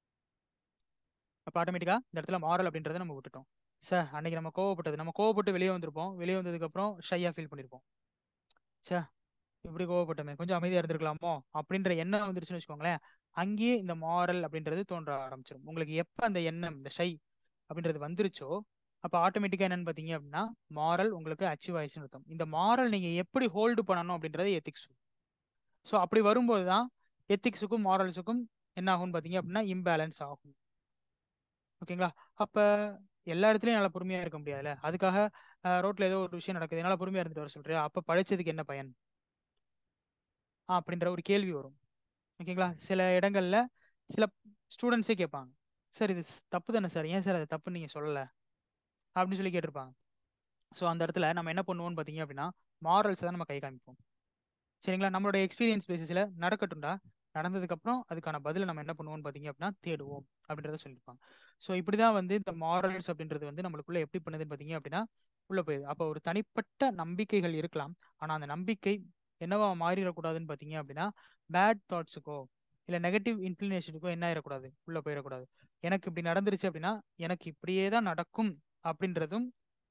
அப்ப ஆட்டோமேட்டிக்கா இந்த இடத்துல மாரல் அப்படின்றத நம்ம விட்டுட்டோம் சார் அன்னைக்கு நம்ம கோவப்பட்டது நம்ம கோவப்பட்டு வெளியே வந்திருப்போம் வெளியே வந்ததுக்கு அப்புறம் ஷையா ஃபீல் பண்ணிருப்போம் சே இப்படி கோவப்பட்டமே கொஞ்சம் அமைதியா இருந்திருக்கலாமோ அப்படின்ற எண்ணம் வந்துருச்சுன்னு வச்சுக்கோங்களேன் அங்கேயே இந்த மாரல் அப்படின்றது தோன்ற ஆரம்பிச்சிடும் உங்களுக்கு எப்ப அந்த எண்ணம் இந்த ஷை அப்படின்றது வந்துருச்சோ அப்ப ஆட்டோமேட்டிக்கா என்னன்னு பாத்தீங்க அப்படின்னா மாரல் உங்களுக்கு அச்சீவ் ஆயிடுச்சுன்னு அர்த்தம் இந்த மாரல் நீங்க எப்படி ஹோல்டு பண்ணணும் அப்படின்றது எத்திக்ஸ் ஸோ அப்படி வரும்போது தான் எத்திக்ஸுக்கும் மாரல்ஸுக்கும் என்ன ஆகும்னு பாத்தீங்க அப்படின்னா இம்பேலன்ஸ் ஆகும் ஓகேங்களா அப்ப எல்லா இடத்துலயும் நல்லா பொறுமையா இருக்க முடியாதுல்ல அதுக்காக ரோட்ல ஏதோ ஒரு விஷயம் நடக்குது என்னால பொறுமையா இருந்துட்டு வர சொல்றியா அப்ப படிச்சதுக்கு என்ன பயன் அப்படின்ற ஒரு கேள்வி வரும் ஓகேங்களா சில இடங்கள்ல சில ஸ்டூடெண்ட்ஸே கேட்பாங்க சார் இது தப்பு தானே சார் ஏன் சார் அது தப்புன்னு நீங்க சொல்லல அப்படின்னு சொல்லி கேட்டிருப்பாங்க ஸோ அந்த இடத்துல நம்ம என்ன பண்ணுவோம்னு பார்த்தீங்க அப்படின்னா மாரல்ஸ் தான் நம்ம கை காமிப்போம் சரிங்களா நம்மளோட எக்ஸ்பீரியன்ஸ் பேசிஸில் நடக்கட்டும்டா நடந்ததுக்கு அப்புறம் அதுக்கான பதில் நம்ம என்ன பண்ணுவோம்னு பார்த்தீங்க அப்படின்னா தேடுவோம் அப்படின்றத சொல்லியிருப்பாங்க ஸோ இப்படி தான் வந்து இந்த மாரல்ஸ் அப்படின்றது வந்து நம்மளுக்குள்ள எப்படி பண்ணுதுன்னு பார்த்தீங்க அப்படின்னா உள்ள போயிடுது அப்போ ஒரு தனிப்பட்ட நம்பிக்கைகள் இருக்கலாம் ஆனால் அந்த நம்பிக்கை என்னவா மாறிடக்கூடாதுன்னு பார்த்தீங்க அப்படின்னா பேட் தாட்ஸுக்கோ இல்லை நெகட்டிவ் இன்க்ளினேஷனுக்கோ என்ன ஆயிடக்கூடாது உள்ள போயிடக்கூடாது எனக்கு இப்படி நடந்துருச்சு அப்படின்னா எனக்கு இப்படியே தான் நடக்கும் அப்படின்றதும்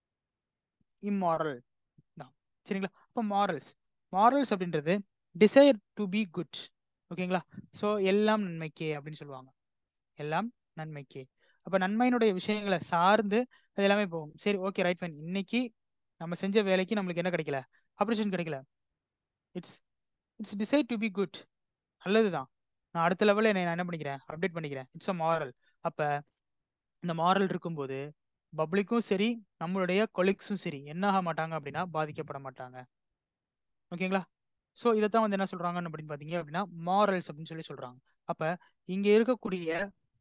இம்மாரல் தான் சரிங்களா அப்போ மாரல்ஸ் மாரல்ஸ் அப்படின்றது டிசைர் டு பி குட் ஓகேங்களா ஸோ எல்லாம் நன்மைக்கே அப்படின்னு சொல்லுவாங்க எல்லாம் நன்மைக்கே அப்போ நன்மையினுடைய விஷயங்களை சார்ந்து அது எல்லாமே போகும் சரி ஓகே ரைட் ஃபைன் இன்னைக்கு நம்ம செஞ்ச வேலைக்கு நம்மளுக்கு என்ன கிடைக்கல அப்ரிஷன் கிடைக்கல it's it's decide to be good நல்லதுதான் நான் அடுத்த லெவலில் என்னை நான் என்ன பண்ணிக்கிறேன் அப்டேட் பண்ணிக்கிறேன் இட்ஸ் அ மாரல் அப்போ இந்த மாரல் இருக்கும்போது பப்ளிக்கும் சரி நம்மளுடைய கொலிக்ஸும் சரி என்ன ஆக மாட்டாங்க அப்படின்னா பாதிக்கப்பட மாட்டாங்க ஓகேங்களா ஸோ இதைத்தான் வந்து என்ன சொல்றாங்கன்னு அப்படின்னு பார்த்தீங்க அப்படின்னா மாரல்ஸ் அப்படின்னு சொல்லி சொல்றாங்க அப்ப இங்க இருக்கக்கூடிய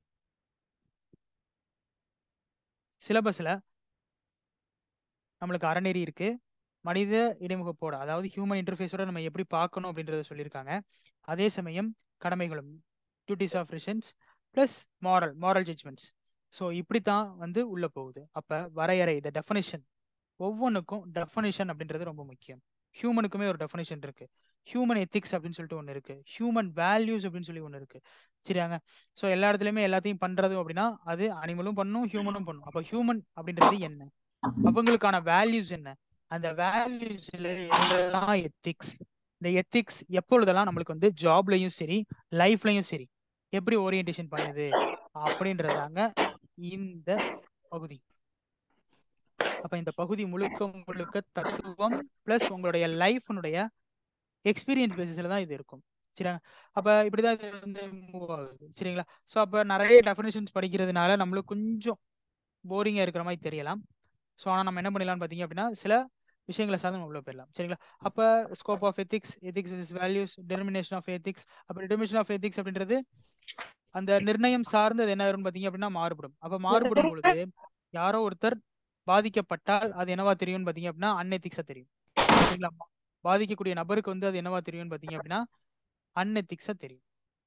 சிலபஸ்ல நம்மளுக்கு அறநெறி இருக்கு மனித இடைமுகப்போட அதாவது ஹியூமன் இன்டர்ஃபேஸோட நம்ம எப்படி பார்க்கணும் அப்படின்றத சொல்லியிருக்காங்க அதே சமயம் கடமைகளும் டியூட்டிஸ் ஆஃப் ரிஷன்ஸ் plus moral moral judgements so இப்படித்தான் வந்து உள்ள போகுது அப்ப வரையறை இந்த டெஃபனிஷன் ஒவ்வொன்றுக்கும் டெஃபனிஷன் அப்படின்றது ரொம்ப முக்கியம் ஹியூமனுக்குமே ஒரு டெஃபனிஷன் இருக்கு ஹியூமன் எத்திக்ஸ் அப்படின்னு சொல்லிட்டு ஒன்று இருக்கு ஹியூமன் வேல்யூஸ் அப்படின்னு சொல்லி ஒன்று இருக்கு சரியாங்க ஸோ எல்லா இடத்துலயுமே எல்லாத்தையும் பண்றது அப்படின்னா அது அனிமலும் பண்ணும் ஹியூமனும் பண்ணும் அப்போ ஹியூமன் அப்படின்றது என்ன அவங்களுக்கான வேல்யூஸ் என்ன அந்த வேல்யூஸ்ல எதெல்லாம் எத்திக்ஸ் இந்த எத்திக்ஸ் எப்பொழுதெல்லாம் நம்மளுக்கு வந்து ஜாப்லயும் சரி லைஃப்லயும் சரி எப்படி ஓரியன்டேஷன் பண்ணுது அப்படின்றதாங்க இந்த பகுதி அப்ப இந்த பகுதி முழுக்க முழுக்க தத்துவம் பிளஸ் உங்களுடைய லைஃப்னுடைய எக்ஸ்பீரியன்ஸ் பேசிஸ்ல தான் இது இருக்கும் சரிங்க அப்ப இப்படிதான் இது வந்து மூவ் ஆகுது சரிங்களா ஸோ அப்ப நிறைய டெஃபினேஷன்ஸ் படிக்கிறதுனால நம்மளுக்கு கொஞ்சம் போரிங்கா இருக்கிற மாதிரி தெரியலாம் ஸோ ஆனால் நம்ம என்ன பண்ணிடலாம்னு பார்த்தீங்க அப்படின்னா சில விஷயங்களை சார்ந்து நம்ம உள்ள போயிடலாம் சரிங்களா அப்போ scope of ethics ethics values termination of ethics அப்போ டிட்டர்மினேஷன் ஆஃப் எத்திக்ஸ் அப்படின்றது அந்த நிர்ணயம் சார்ந்து அது என்ன வரும்னு பார்த்தீங்க அப்படின்னா மாறுபடும் அப்போ மாறுபடும் பொழுது யாரோ ஒருத்தர் பாதிக்கப்பட்டால் அது என்னவா தெரியும்னு பார்த்தீங்க அப்படின்னா அன்எத்திக்ஸா தெரியும் சரிங்களா பாதிக்கக்கூடிய நபருக்கு வந்து அது என்னவா தெரியும்னு பார்த்தீங்க அப்படின்னா அன்எத்திக்ஸா தெரியும்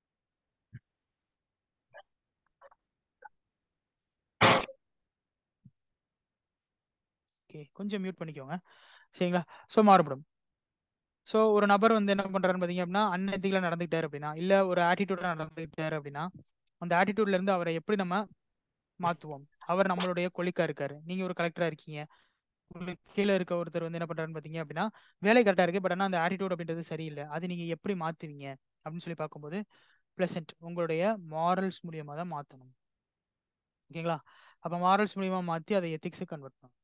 ஓகே கொஞ்சம் மியூட் பண்ணிக்கோங்க சரிங்களா ஸோ மாறுபடும் ஸோ ஒரு நபர் வந்து என்ன பண்றாருன்னு பார்த்தீங்க அப்படின்னா அன்எத்திக்கலா நடந்துக்கிட்டாரு அப்படின்னா இல்லை ஒரு ஆட்டிடியூடா நடந்துக்கிட்டாரு அப்படின்னா அந்த ஆட்டிடியூட்ல இருந்து அவரை எப்படி நம்ம மாத்துவோம் அவர் நம்மளுடைய கொலிக்கா இருக்காரு நீங்க ஒரு கலெக்டரா இருக்கீங்க உங்களுக்கு கீழே இருக்க ஒருத்தர் வந்து என்ன பண்றாருன்னு பாத்தீங்க அப்படின்னா வேலை கரெக்டா இருக்கு பட் ஆனா அந்த ஆட்டிடியூட் அப்படின்றது சரியில்லை அது நீங்க எப்படி மாத்துவீங்க அப்படின்னு சொல்லி பார்க்கும்போது பிளசன்ட் உங்களுடைய மாரல்ஸ் மூலியமா தான் மாத்தணும் ஓகேங்களா அப்ப மாரல்ஸ் மூலியமா மாத்தி அதை எத்திக்ஸ் கன்வெர்ட் பண்ணணும்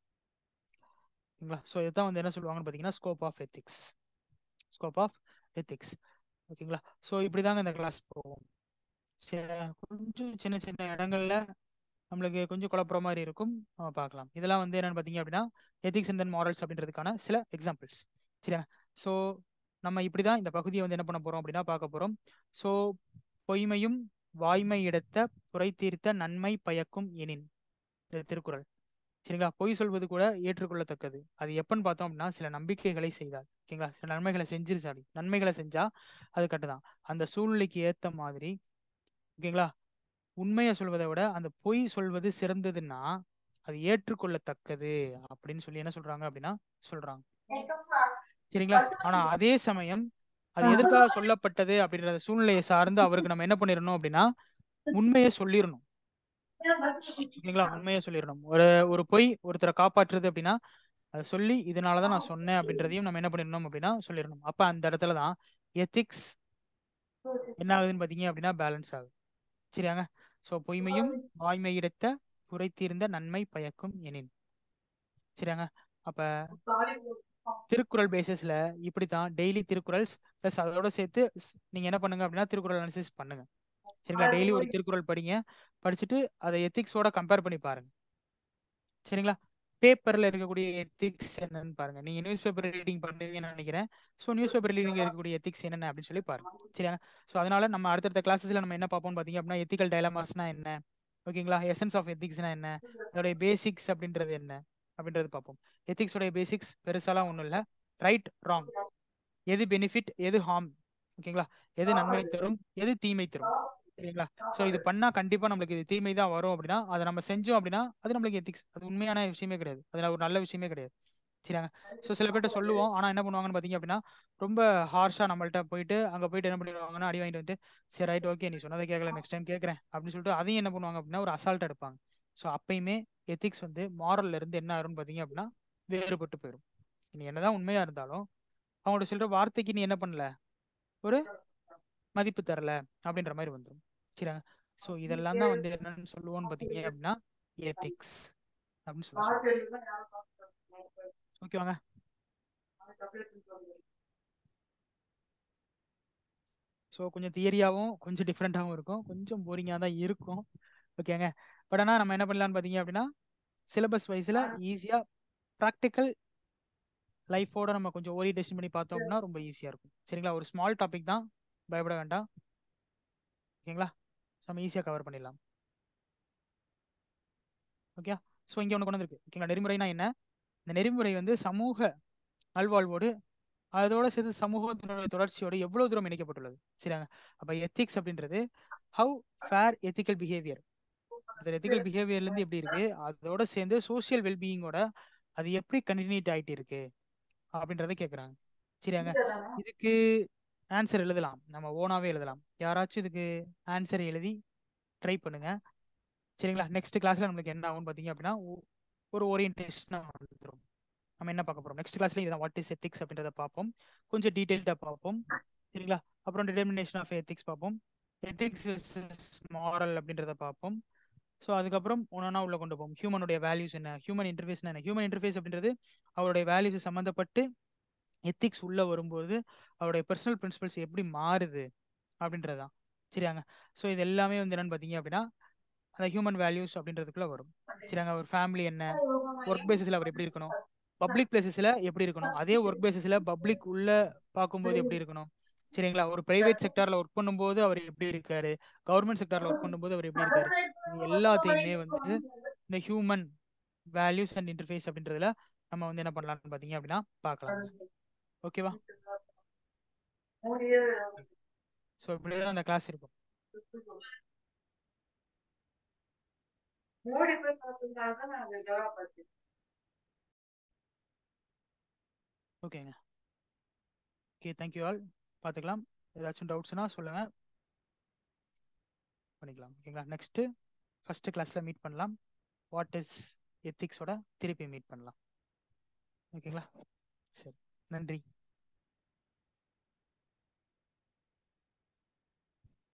ஓகேங்களா ஸோ இதுதான் வந்து என்ன சொல்லுவாங்கன்னு பார்த்தீங்கன்னா scope of ethics scope of ethics ஓகேங்களா ஸோ இப்படி தாங்க இந்த கிளாஸ் போகும் சரி, கொஞ்சம் சின்ன சின்ன இடங்கள்ல நம்மளுக்கு கொஞ்சம் குழப்புற மாதிரி இருக்கும் நம்ம பார்க்கலாம் இதெல்லாம் வந்து என்னன்னு பார்த்தீங்க அப்படின்னா எத்திக்ஸ் அண்ட் தென் மாரல்ஸ் அப்படின்றதுக்கான சில எக்ஸாம்பிள்ஸ் சரியா ஸோ நம்ம இப்படி தான் இந்த பகுதியை வந்து என்ன பண்ண போறோம் அப்படின்னா பார்க்க போறோம் ஸோ பொய்மையும் வாய்மை இடத்த புரை தீர்த்த நன்மை பயக்கும் எனின் இது திருக்குறள் சரிங்களா பொய் சொல்வது கூட ஏற்றுக்கொள்ளத்தக்கது அது எப்பன்னு பார்த்தோம் அப்படின்னா சில நம்பிக்கைகளை செய்தால் ஓகேங்களா சில நன்மைகளை செஞ்சிருச்சு அப்படி நன்மைகளை செஞ்சா அது கட்டுதான் அந்த சூழ்நிலைக்கு ஏத்த மாதிரி ஓகேங்களா உண்மையை சொல்வதை விட அந்த பொய் சொல்வது சிறந்ததுன்னா அது ஏற்றுக்கொள்ளத்தக்கது அப்படின்னு சொல்லி என்ன சொல்றாங்க அப்படின்னா சொல்றாங்க சரிங்களா ஆனா அதே சமயம் அது எதற்காக சொல்லப்பட்டது அப்படின்ற சூழ்நிலையை சார்ந்து அவருக்கு நம்ம என்ன பண்ணிடணும் அப்படின்னா உண்மையை சொல்லிடணும் ஓகேங்களா உண்மையை சொல்லிடணும் ஒரு ஒரு பொய் ஒருத்தரை காப்பாற்றுறது அப்படின்னா அதை சொல்லி இதனாலதான் நான் சொன்னேன் அப்படின்றதையும் நம்ம என்ன பண்ணிடணும் அப்படின்னா சொல்லிடணும் அப்ப அந்த இடத்துல தான் எத்திக்ஸ் என்ன ஆகுதுன்னு பாத்தீங்க அப்படின்னா பேலன்ஸ் ஆகுது சரியாங்க சோ பொய்மையும் வாய்மை இடத்த புரைத்தீர்ந்த நன்மை பயக்கும் எனின் சரியாங்க அப்ப திருக்குறள் பேசிஸ்ல இப்படித்தான் டெய்லி திருக்குறள்ஸ் பிளஸ் அதோட சேர்த்து ஸ்- நீங்க என்ன பண்ணுங்க அப்படின்னா திருக்குறள் அனாலிசிஸ் பண்ணுங்க சரிங்களா டெய்லி ஒரு திருக்குறள் படிங்க படிச்சுட்டு அதை எத்திக்ஸோட கம்பேர் பண்ணி பாருங்க சரிங்களா பேப்பர்ல இருக்கக்கூடிய எத்திக்ஸ் என்னன்னு பாருங்க நீங்க நியூஸ் பேப்பர் ரீடிங் பண்ணுவீங்கன்னு நினைக்கிறேன் ஸோ நியூஸ் பேப்பர் ரீடிங் இருக்கக்கூடிய எத்திக்ஸ் என்னென்ன அப்படின்னு சொல்லி பாருங்க சரியா ஸோ அதனால நம்ம அடுத்தடுத்த கிளாஸஸ்ல நம்ம என்ன பார்ப்போம் பாத்தீங்க அப்படின்னா எத்திக்கல் டைலமாஸ்னா என்ன ஓகேங்களா எசன்ஸ் ஆஃப் எத்திக்ஸ்னா என்ன அதோடைய பேசிக்ஸ் அப்படின்றது என்ன அப்படின்றது பார்ப்போம் எத்திக்ஸோடைய பேசிக்ஸ் பெருசாலாம் ஒன்றும் இல்லை ரைட் ராங் எது பெனிஃபிட் எது ஹார்ம் ஓகேங்களா எது நன்மை தரும் எது தீமை தரும் சரிங்களா சோ இது பண்ணா கண்டிப்பா நம்மளுக்கு இது தீமை தான் வரும் அப்படின்னா அதை நம்ம செஞ்சோம் அப்படின்னா அது நம்மளுக்கு எத்திக்ஸ் அது உண்மையான விஷயமே கிடையாது அது ஒரு நல்ல விஷயமே கிடையாது சரியாங்க ஸோ சில பேர்ட்ட சொல்லுவோம் ஆனா என்ன பண்ணுவாங்கன்னு பாத்தீங்க அப்படின்னா ரொம்ப ஹார்ஷா நம்மள்ட்ட போயிட்டு அங்க போயிட்டு என்ன பண்ணிடுவாங்கன்னா அடி வாங்கிட்டு வந்துட்டு சரி ரைட் ஓகே நீ சொன்னதை கேட்கல நெக்ஸ்ட் டைம் கேட்கறேன் அப்படின்னு சொல்லிட்டு அதையும் என்ன பண்ணுவாங்க அப்படின்னா ஒரு அசால்ட் எடுப்பாங்க ஸோ அப்பயுமே எத்திக்ஸ் வந்து மாரல்ல இருந்து என்ன ஆகும்னு பாத்தீங்க அப்படின்னா வேறுபட்டு போயிடும் நீ என்னதான் உண்மையா இருந்தாலும் அவங்களோட சொல்ற வார்த்தைக்கு நீ என்ன பண்ணல ஒரு மதிப்பு தரல அப்படின்ற மாதிரி வந்துடும் சரிங்க ஸோ இதெல்லாம் தான் வந்து என்னன்னு சொல்லுவோம்னு பாத்தீங்க அப்படின்னா எத்திக்ஸ் அப்படின்னு சொல்லி சொல்லுவோம் ஓகேவாங்க ஸோ கொஞ்சம் தியரியாவும் கொஞ்சம் டிஃப்ரெண்ட்டாகவும் இருக்கும் கொஞ்சம் போரிங்காக தான் இருக்கும் ஓகேங்க பட் ஆனால் நம்ம என்ன பண்ணலாம்னு பார்த்தீங்க அப்படின்னா சிலபஸ் வைஸில் ஈஸியாக ப்ராக்டிக்கல் லைஃபோட நம்ம கொஞ்சம் ஓரியன்டேஷன் பண்ணி பார்த்தோம் அப்படின்னா ரொம்ப ஈஸியாக இருக்கும் சரிங்களா ஒரு ஸ்மால் டாபிக் தான் பயப்பட வேண்டாம் ஓகேங்களா ஸோ நம்ம ஈஸியாக கவர் பண்ணிடலாம் ஓகே ஸோ இங்கே ஒன்று கொண்டு வந்திருக்கு ஓகேங்களா நெறிமுறைனா என்ன இந்த நெறிமுறை வந்து சமூக நல்வாழ்வோடு அதோட சேர்த்து சமூகத்தினுடைய தொடர்ச்சியோட எவ்வளவு தூரம் இணைக்கப்பட்டுள்ளது சரியாங்க அப்ப எத்திக்ஸ் அப்படின்றது ஹவு ஃபேர் எத்திக்கல் பிஹேவியர் அந்த எத்திக்கல் பிஹேவியர்ல இருந்து எப்படி இருக்கு அதோட சேர்ந்து சோசியல் வெல்பீயிங்கோட அது எப்படி கண்டினியூட் ஆயிட்டு இருக்கு அப்படின்றத கேக்குறாங்க சரியாங்க இதுக்கு ஆன்சர் எழுதலாம் நம்ம ஓனாவே எழுதலாம் யாராச்சும் இதுக்கு ஆன்சர் எழுதி ட்ரை பண்ணுங்க சரிங்களா நெக்ஸ்ட் கிளாஸ்ல நம்மளுக்கு என்ன ஆகும்னு பாத்தீங்க அப்படின்னா ஒ- ஒரு ஓரியன்டேஷன் வந்துடும் நம்ம என்ன பார்க்க போறோம் நெக்ஸ்ட் கிளாஸ்ல இதுதான் வாட் இஸ் எத்திக்ஸ் அப்படின்றத பார்ப்போம் கொஞ்சம் டீடைல்டா பார்ப்போம் சரிங்களா அப்புறம் டிட்டர்மினேஷன் ஆஃப் எத்திக்ஸ் பார்ப்போம் எத்திக்ஸ் மாரல் அப்படின்றத பார்ப்போம் ஸோ அதுக்கப்புறம் ஒன்றா உள்ள கொண்டு போவோம் ஹியூமனுடைய வேல்யூஸ் என்ன ஹியூமன் இன்டர்ஃபேஸ் என்ன ஹியூமன் இன்டர்ஃபேஸ் அப்படின்றது அவருடைய வேல்யூஸ் சம்மந்தப்பட்டு எத்திக்ஸ் உள்ள வரும்போது அவருடைய பர்சனல் பிரின்சிபல்ஸ் எப்படி மாறுது அப்படின்றதுதான் சரியாங்க ஸோ இது எல்லாமே வந்து என்னன்னு பார்த்தீங்க அப்படின்னா அந்த ஹியூமன் வேல்யூஸ் அப்படின்றதுக்குள்ள வரும் சரியாங்க ஒரு ஃபேமிலி என்ன ஒர்க் பேசிஸ்ல அவர் எப்படி இருக்கணும் பப்ளிக் பிளேசஸ்ல எப்படி இருக்கணும் அதே ஒர்க் பேசிஸ்ல பப்ளிக் உள்ள பார்க்கும்போது எப்படி இருக்கணும் சரிங்களா ஒரு பிரைவேட் செக்டார்ல ஒர்க் பண்ணும்போது அவர் எப்படி இருக்காரு கவர்மெண்ட் செக்டார்ல ஒர்க் பண்ணும்போது அவர் எப்படி இருக்காரு இது எல்லாத்தையுமே வந்து இந்த ஹியூமன் வேல்யூஸ் அண்ட் இன்டர்ஃபேஸ் அப்படின்றதுல நம்ம வந்து என்ன பண்ணலாம்னு பாத்தீங்க அப்படின்னா பார்க்கலாம் ஓகேவா ஸோ இப்படிதான் அந்த கிளாஸ் இருக்கும் மோடி போய் பார்த்துருந்தாங்க நான் ஜவாப் பார்த்தேன் ஓகேங்க ஓகே தேங்க்யூ ஆல் பார்த்துக்கலாம் ஏதாச்சும் டவுட்ஸ்னா சொல்லுங்க பண்ணிக்கலாம் ஓகேங்களா நெக்ஸ்ட் ஃபர்ஸ்ட் கிளாஸ்ல மீட் பண்ணலாம் வாட் இஸ் எத்திக்ஸோட திருப்பி மீட் பண்ணலாம் ஓகேங்களா சரி நன்றி